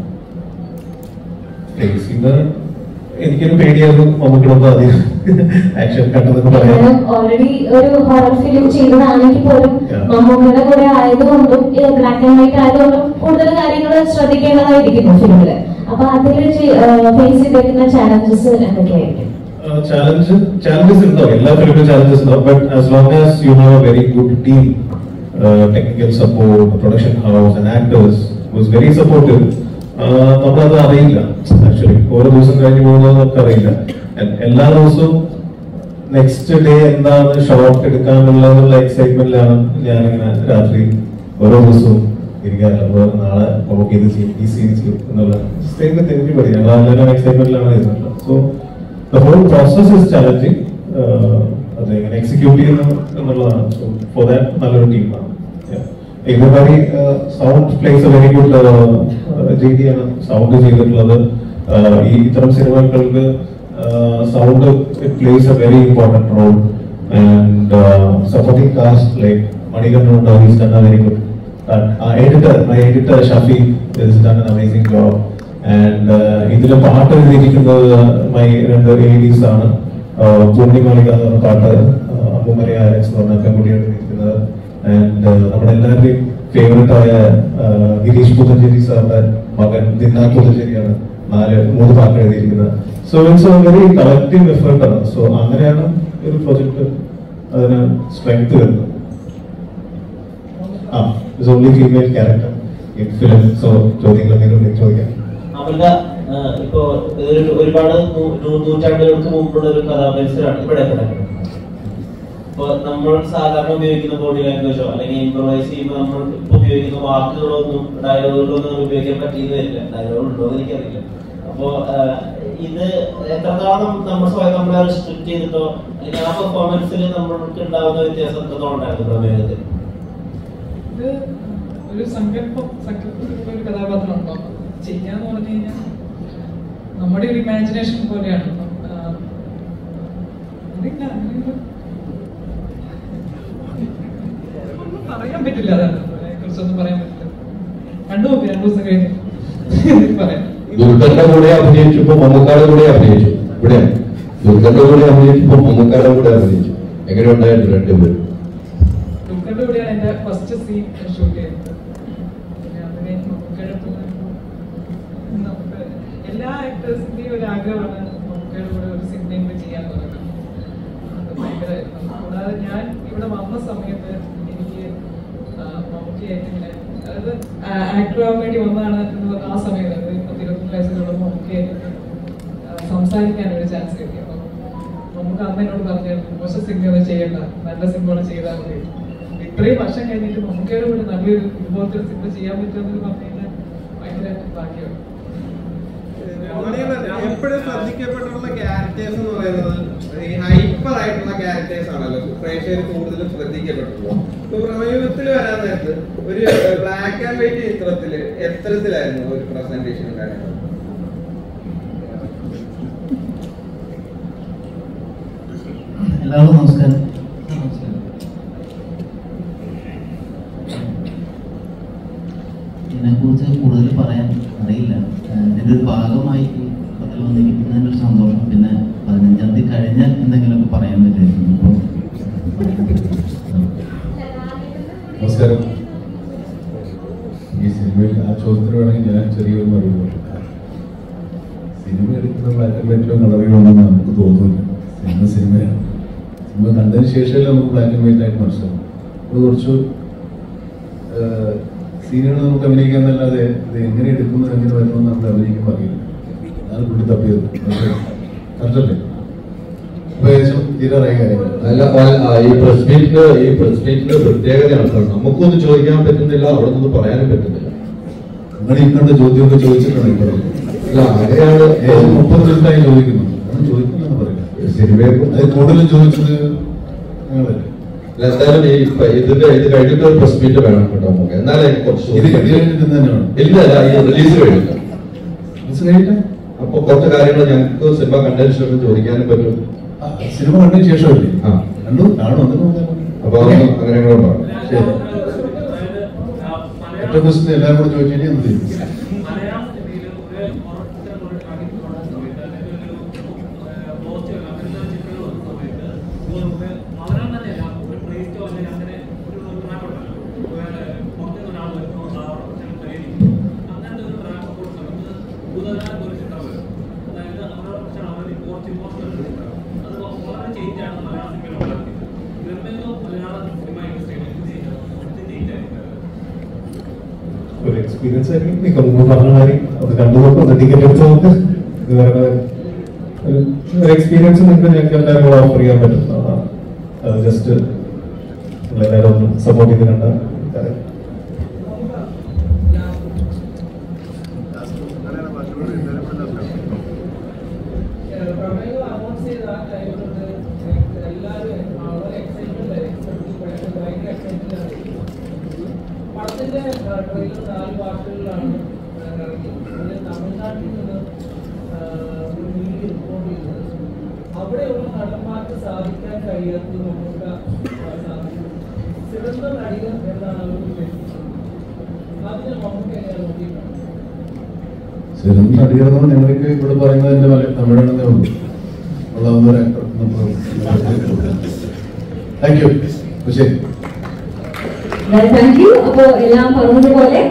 Speaker 1: ഫേസിങ് എനിക്കൊരു പേടിയായിരുന്നു മമ്മൂക്കിടൊപ്പം അധികം ആക്ഷൻ കണ്ടതെന്ന് പറയാം
Speaker 13: ഓൾറെഡി ഒരു ഹൊറർ ഫിലിം ചെയ്തതാണെങ്കിൽ പോലും
Speaker 1: Yeah.
Speaker 13: മമ്മൂക്കയുടെ കൂടെ ആയതുകൊണ്ടും ഇത് ബ്ലാക്ക് ആൻഡ് വൈറ്റ് ആയതുകൊണ്ടും കൂടുതൽ കാര്യങ്ങൾ ശ്രദ്ധിക്കേണ്ടതായിരിക്കുന്നു ഫിലിമില് അപ്പൊ അതിൽ ഫേസ് ചെയ്തിരിക്കുന്ന ചാലഞ്ചസ് എന്തൊക്കെയായിരിക്കും
Speaker 1: ചാലഞ്ച് ചാലഞ്ചസ് ഉണ്ടാവും എല്ലാ ഫിലിമിലും ചാലഞ്ചസ് ഉണ്ടാവും but as long as you have a very good team technical support production house and actors was very supportive നമ്മളത് അറിയില്ല ആക്ച്വലി ഓരോ ദിവസം കഴിഞ്ഞ് പോകുന്നത് നമുക്ക് അറിയില്ല And എല്ലാ ദിവസവും നെക്സ്റ്റ് ഡേ എന്താണ് ഷോട്ട് എടുക്കാനുള്ളതെന്നുള്ള എക്സൈറ്റ്മെന്റിലാണ് ഞാനിങ്ങനെ രാത്രി ഓരോ ദിവസവും ഇരിക്കാറില്ല അപ്പൊ നാളെ നമുക്ക് ഇത് ചെയ്യും ഈ സീൻ ചെയ്യും എന്നുള്ള സെയിം എനിക്ക് പഠിക്കും ഞങ്ങൾ എല്ലാവരും എക്സൈറ്റ്മെന്റിലാണ് ഇരുന്നുള്ളത് so the whole process is challenging അത് എങ്ങനെ എക്സിക്യൂട്ട് ചെയ്യുന്നു എന്നുള്ളതാണ് സോ ഫോർ ദാറ്റ് നല്ലൊരു ടീമാണ് ഇതുവരെ sound plays a very good G ആണ് സൗണ്ട് ചെയ്തിട്ടുള്ളത് Uh, ഈ ഇത്തരം സിനിമകൾക്ക് sound plays a very important role and supporting cast like മണികണ്ഠനുണ്ട് he's done a very good editor my editor Shafi is done an amazing job and ഇതിൽ പാട്ട് എഴുതിയിരിക്കുന്നത് my രണ്ട് ലേഡീസ് ആണ് പൂർണിമാലിക എന്ന് പറഞ്ഞ പാട്ട് അമ്മുമരി ആരക്സ് എന്ന് പറഞ്ഞ പെൺകുട്ടി എഴുതിയിരിക്കുന്നത് ആൻഡ് നമ്മുടെ എല്ലാവരുടെയും ഫേവറേറ്റ് ആയ uh, ഗിരീഷ് പുതഞ്ചേരി സാറിന്റെ മകൻ ദിന്നാ പുതഞ്ചേരിയാണ് നാല് മൂന്ന് പാട്ട് എഴുതിയിരിക്കുന്നത് so it's a very collective effort ആണ് സോ അങ്ങനെയാണ് ഒരു പ്രൊജക്ട് അതിന് സ്ട്രെങ്ത് വരുന്നത് ആ it's only female character in film so ചോദ്യങ്ങൾ എന്തെങ്കിലും ചോദിക്കാം
Speaker 7: അവരുടെ ആഹ്, ഇപ്പോ ഒരു- ഒരുപാട് നൂ- നൂ- നൂറ്റാണ്ടുകൾക്ക് മുമ്പുള്ള ഒരു കഥാപരിസരമാണ് ഇവിടെ കിടക്കുന്നത് ഇപ്പൊ നമ്മൾ സാധാരണ ഉപയോഗിക്കുന്ന ബോഡി ലാംഗ്വേജോ അല്ലെങ്കിൽ ഇംപ്രവൈസ് ചെയ്യുമ്പോൾ നമ്മൾ ഇപ്പൊ ഉപയോഗിക്കുന്ന വാക്കുകളൊന്നും ഡയലോഗുകളൊന്നും ഉപയോഗിക്കാൻ പറ്റിയെന്ന് വരില്ല ഡയലോഗ് ഉണ്ടോ എന്ന് എനിക്കറിയില്ല അപ്പോ ആഹ്, ഇത് എത്രത്തോളം നമ്മൾ സ്വയം നമ്മളെ റിസ്ട്രിക്ട് ചെയ്തിട്ടോ അല്ലെങ്കിൽ ആ പെർഫോമൻസിൽ നമ്മൾക്ക് ഉണ്ടാകുന്ന വ്യത്യാസം എത്രത്തോളം ഉണ്ടായിരുന്നു പ്രമേയത്തിൽ
Speaker 15: ഇത് ഒരു സങ്കല്പം സങ്കല്പത്തിലുള്ള ഒരു കഥാപാത്രം ഉണ്ടോ ചെയ്യാന്ന് പറഞ്ഞു കഴിഞ്ഞാൽ നമ്മുടെ ഒരു ഇമാജിനേഷൻ പോലെയാണ് ഇപ്പം, ആ, അറിയില്ല അങ്ങനെയൊരു ഒന്നും പറയാൻ പറ്റില്ല അതാണ് അതിനെ കുറിച്ചൊന്നും പറയാൻ പറ്റില്ല കണ്ടു നോക്കി രണ്ടു ദിവസം കഴിഞ്ഞ് പറയാം
Speaker 2: ദുർഗന്റെ കൂടെ അഭിനയിച്ചപ്പോ മമ്മൂക്കാടെ കൂടെ അഭിനയിച്ചു ഇവിടെ ദുർഗന്റെ കൂടെ അഭിനയിച്ചപ്പോ മമ്മൂക്കാടെ കൂടെ അഭിനയിച്ചു എങ്ങനെ ഉണ്ടായിരുന്നു രണ്ടുപേരും
Speaker 15: മമ്മൂക്കയുടെ കൂടെയാണ് എൻ്റെ ഫസ്റ്റ് സീൻ ഷൂട്ട് ചെയ്തത് പിന്നെ അത് കഴിഞ്ഞ് മമ്മൂക്കയുടെ അടുത്ത് നമുക്ക് എല്ലാ ആക്ടേഴ്സിന്റെയും ഒരു ആഗ്രഹമാണ് മമ്മൂക്കയുടെ കൂടെ ഒരു സിനിമയും ചെയ്യാൻ തുടങ്ങുന്നത് അത് ഭയങ്കരമായിരുന്നു കൂടാതെ ഞാൻ ഇവിടെ വന്ന സമയത്ത് എനിക്ക് ആ, മമ്മൂക്കയായിട്ട് ഇങ്ങനെ അതായത് ആക്ടർ ആവാൻ വേണ്ടി വന്നതാണ് എന്ന് പറഞ്ഞ ആ സമയത്ത് അതായത് ഇപ്പൊ ഇരുപത്തൊന്ന് വയസ്സിലുള്ള മമ്മൂക്കയായിട്ട് ആ, സംസാരിക്കാൻ ഒരു ചാൻസ് കിട്ടി അപ്പം നമുക്ക് അന്ന് എന്നോട് പറഞ്ഞായിരുന്നു മോശം സിനിമയൊന്നും ചെയ്യണ്ട നല്ല സിനിമകൾ ചെയ്താൽ മതി ഇത്രയും വർഷം കഴിഞ്ഞിട്ട് മമ്മൂക്കയുടെ കൂടെ നല്ലൊരു ഇതുപോലത്തെ ഒരു സിനിമ ചെയ്യാൻ പറ്റുമെന്ന് പറഞ്ഞു കഴിഞ്ഞാൽ ഭയങ്കര ഭാഗ്യമാണ്
Speaker 5: എപ്പോഴും ശ്രദ്ധിക്കപ്പെട്ടിട്ടുള്ള ക്യാരക്ടേഴ്സ് എന്ന് പറയുന്നത് ഈ ഹൈപ്പർ ആയിട്ടുള്ള ക്യാരക്ടേഴ്സ് ആണല്ലോ പ്രേക്ഷകർ കൂടുതലും ശ്രദ്ധിക്കപ്പെട്ടിട്ടുള്ളത് ഇപ്പൊ പ്രമേയത്തിൽ വരാൻ നേരത്ത് ഒരു ബ്ലാക്ക് ആൻഡ് വൈറ്റ് ചിത്രത്തില് എത്തരത്തിലായിരുന്നു ഒരു പ്രസന്റേഷൻ കാര്യങ്ങൾ
Speaker 16: എല്ലാവർക്കും നമസ്കാരം ഇതിനെക്കുറിച്ച് കൂടുതൽ പറയാൻ അറിയില്ല ഏഹ് ഇതിന്റെ ഒരു ഭാഗമായി ഈ പത്രത്തിൽ വന്നിരിക്കുന്നതിന്റെ ഒരു സന്തോഷം പിന്നെ പതിനഞ്ചാം തീയതി കഴിഞ്ഞാൽ എന്തെങ്കിലുമൊക്കെ പറയാൻ പറ്റുമായിരുന്നു അപ്പോൾ
Speaker 3: നമസ്കാരം ഈ സിനിമയിൽ ആ ചോദ്യത്തിന് വേണമെങ്കിൽ ഞാൻ ചെറിയൊരു മറുപടി പറയാം സിനിമ എടുക്കുന്ന ബ്ലാക്ക് ആൻഡ് വൈറ്റിലോ കളറിലോ ഒന്നും നമുക്ക് തോന്നുന്നില്ല സിനിമ സിനിമയാണ് സിനിമ കണ്ടതിന് ശേഷമല്ലേ നമുക്ക് ബ്ലാക്ക് ആൻഡ് വൈറ്റ് ആയിട്ട് മനസ്സിലാവും അത് കുറച്ച് സീനുകൾ നമുക്ക് അഭിനയിക്കാൻ എന്നല്ലാതെ ഇത് എങ്ങനെ എടുക്കുന്നു എങ്ങനെ വരുന്നു നമുക്ക് അഭിനയിക്കുമ്പോൾ അറിയില്ല അതാണ് പുള്ളി തപ്പിയത് കറക്റ്റല്ലേ അപ്പൊ ഏകദേശം തീരാറായ കാര്യങ്ങൾ
Speaker 2: അല്ല അല്ല, ഈ പ്രസ് മീറ്റിന് ഈ പ്രസ് മീറ്റിന്റെ പ്രത്യേകതയാണ് കേട്ടോ. നമുക്കൊന്നും ചോദിക്കാൻ പറ്റുന്നില്ല അവിടെ നിന്ന് പറയാനും പറ്റുന്നില്ല
Speaker 3: നിങ്ങൾ ഈ കണ്ട ചോദ്യമൊക്കെ ചോദിച്ചിട്ടാണ് ഈ പറയുന്നത്
Speaker 2: അല്ല അങ്ങനെയാണ്
Speaker 3: ഏകദേശം മുപ്പത് മിനിറ്റായി ചോദിക്കുന്നു അതാണ് ചോദിക്കുന്നതെന്ന് പറയാം
Speaker 2: സിനിമയെ
Speaker 3: അത് കൂടുതലും ചോദിച്ചത് നിങ്ങളല്ലേ
Speaker 2: അല്ല, എന്തായാലും ഈ ഇപ്പൊ ഇതിന്റെ ഇത് കഴിഞ്ഞിട്ട് ഒരു പ്രസ് മീറ്റ് വേണം കേട്ടോ നമുക്ക് എന്നാലേ കുറച്ച്
Speaker 3: ഇത് ഇത് കഴിഞ്ഞിട്ട് തന്നെ വേണം
Speaker 2: ഇല്ല അല്ല ഈ റിലീസ് കഴിഞ്ഞിട്ട്
Speaker 3: റിലീസ് കഴിഞ്ഞിട്ട്
Speaker 2: അപ്പൊ കുറച്ച് കാര്യങ്ങൾ ഞങ്ങൾക്ക് സിനിമ കണ്ടതിന് ശേഷം ചോദിക്കാനും പറ്റും
Speaker 3: ആ, സിനിമ കണ്ടതിന് ശേഷമല്ലേ
Speaker 2: ആ
Speaker 3: കണ്ടു കാണും എന്നിട്ട് നോക്കാം.
Speaker 2: അപ്പൊ അതൊന്ന് അങ്ങനെ കൂടെ ഉണ്ടാവും
Speaker 3: ശരി ഒറ്റ ക്വസ്റ്റ്യൻ എല്ലാവരും കൂടെ ചോദിച്ചു കഴിഞ്ഞാൽ എന്ത് ചെയ്യും
Speaker 10: മലയാള സിനിമയിൽ ഒരു കുറച്ച് ഒരു അടിക്കുന്ന സമയത്ത് അല്ലെങ്കിൽ ഒരു പോസ്റ്റ് അങ്ങനത്തെ ചിത്രങ്ങൾ വന്ന സമയത്ത് നമുക്ക് മലയാളം തന്നെയല്ല ഒരു പ്ലേ സ്റ്റോർ അല്ലെങ്കിൽ അങ്ങനെ ഒരു ട്രാക്ക് ഉണ്ടല്ലോ പുറത്തുനിന്ന് ഒരാൾ വരുന്നു ആ പ്രശ്നം പരിഹരിക്കുന്നു അങ്ങനത്തെ ഒരു ട്രാക്ക് കൊടുത്ത സമയത്ത് പുതുതായിട്ട് ഒരു ചിത്രം വരും അതായത് അവരുടെ പ്രശ്നം അവർ കുറച്ച് ഇമോഷണൽ ചിത്രം അത് വളരെ ചേഞ്ച് ആണ് മലയാള സിനിമയിൽ ഉണ്ടാക്കിയത് ഇതെന്തെങ്കിലും മലയാള സിനിമ ഇൻഡസ്ട്രിയിൽ ചേഞ്ച് ആയിരിക്കും
Speaker 1: ഒരു എക്സ്പീരിയൻസ് ആയിരിക്കും ഇപ്പൊ മുമ്പ് പറഞ്ഞ മാതിരി അത് കണ്ടു നോക്കും ഒന്ന് ടിക്കറ്റ് എടുത്ത് നോക്ക് ഇത് വേറെ ഒരു- ഒരു എക്സ്പീരിയൻസ് നിങ്ങൾക്ക് ഞങ്ങൾക്ക് എല്ലാവരും കൂടെ ഓഫർ ചെയ്യാൻ പറ്റും ആ, അത് ജസ്റ്റ് എല്ലാവരും ഒന്ന് സപ്പോർട്ട് ചെയ്ത് കണ്ട കാര്യം
Speaker 15: പ്രമേയം അനൗൺസ് ചെയ്ത ആ ടൈം തൊട്ട് എല്ലാവരും വളരെ എക്സൈറ്റ്മെന്റ് ആയിരുന്നു ഭയങ്കര എക്സൈറ്റ്മെന്റ് ആണ് പടത്തിന്റെ ട്രെയിലർ നാല് ഭാഷകളിലാണ് ഇറങ്ങിയത് ഇതിൽ തമിഴ്നാട്ടിൽ നിന്ന് ആ, ഒരു മീഡിയ റിപ്പോർട്ട് ചെയ്തത് അവിടെയുള്ള നടന്മാർക്ക് സാധിക്കാൻ കഴിയാത്തത് നമുക്ക് സാധിക്കും സിറந்த നടികർ എന്നാണ് അവർ ഉദ്ദേശിച്ചത് അതിന് നമുക്ക് എങ്ങനെ നോക്കിയിട്ടുണ്ട്
Speaker 3: സിനിമ നടികർന്ന് ഞങ്ങൾക്ക് ഇവിടെ പറയുന്നത് എന്റെ മല- തമിഴാണെന്നേ ഉള്ളൂ ഉള്ള ഒരു ആക്ടർ താങ്ക് യു ശരി
Speaker 13: താങ്ക് യു അപ്പോ എല്ലാം പറഞ്ഞതുപോലെ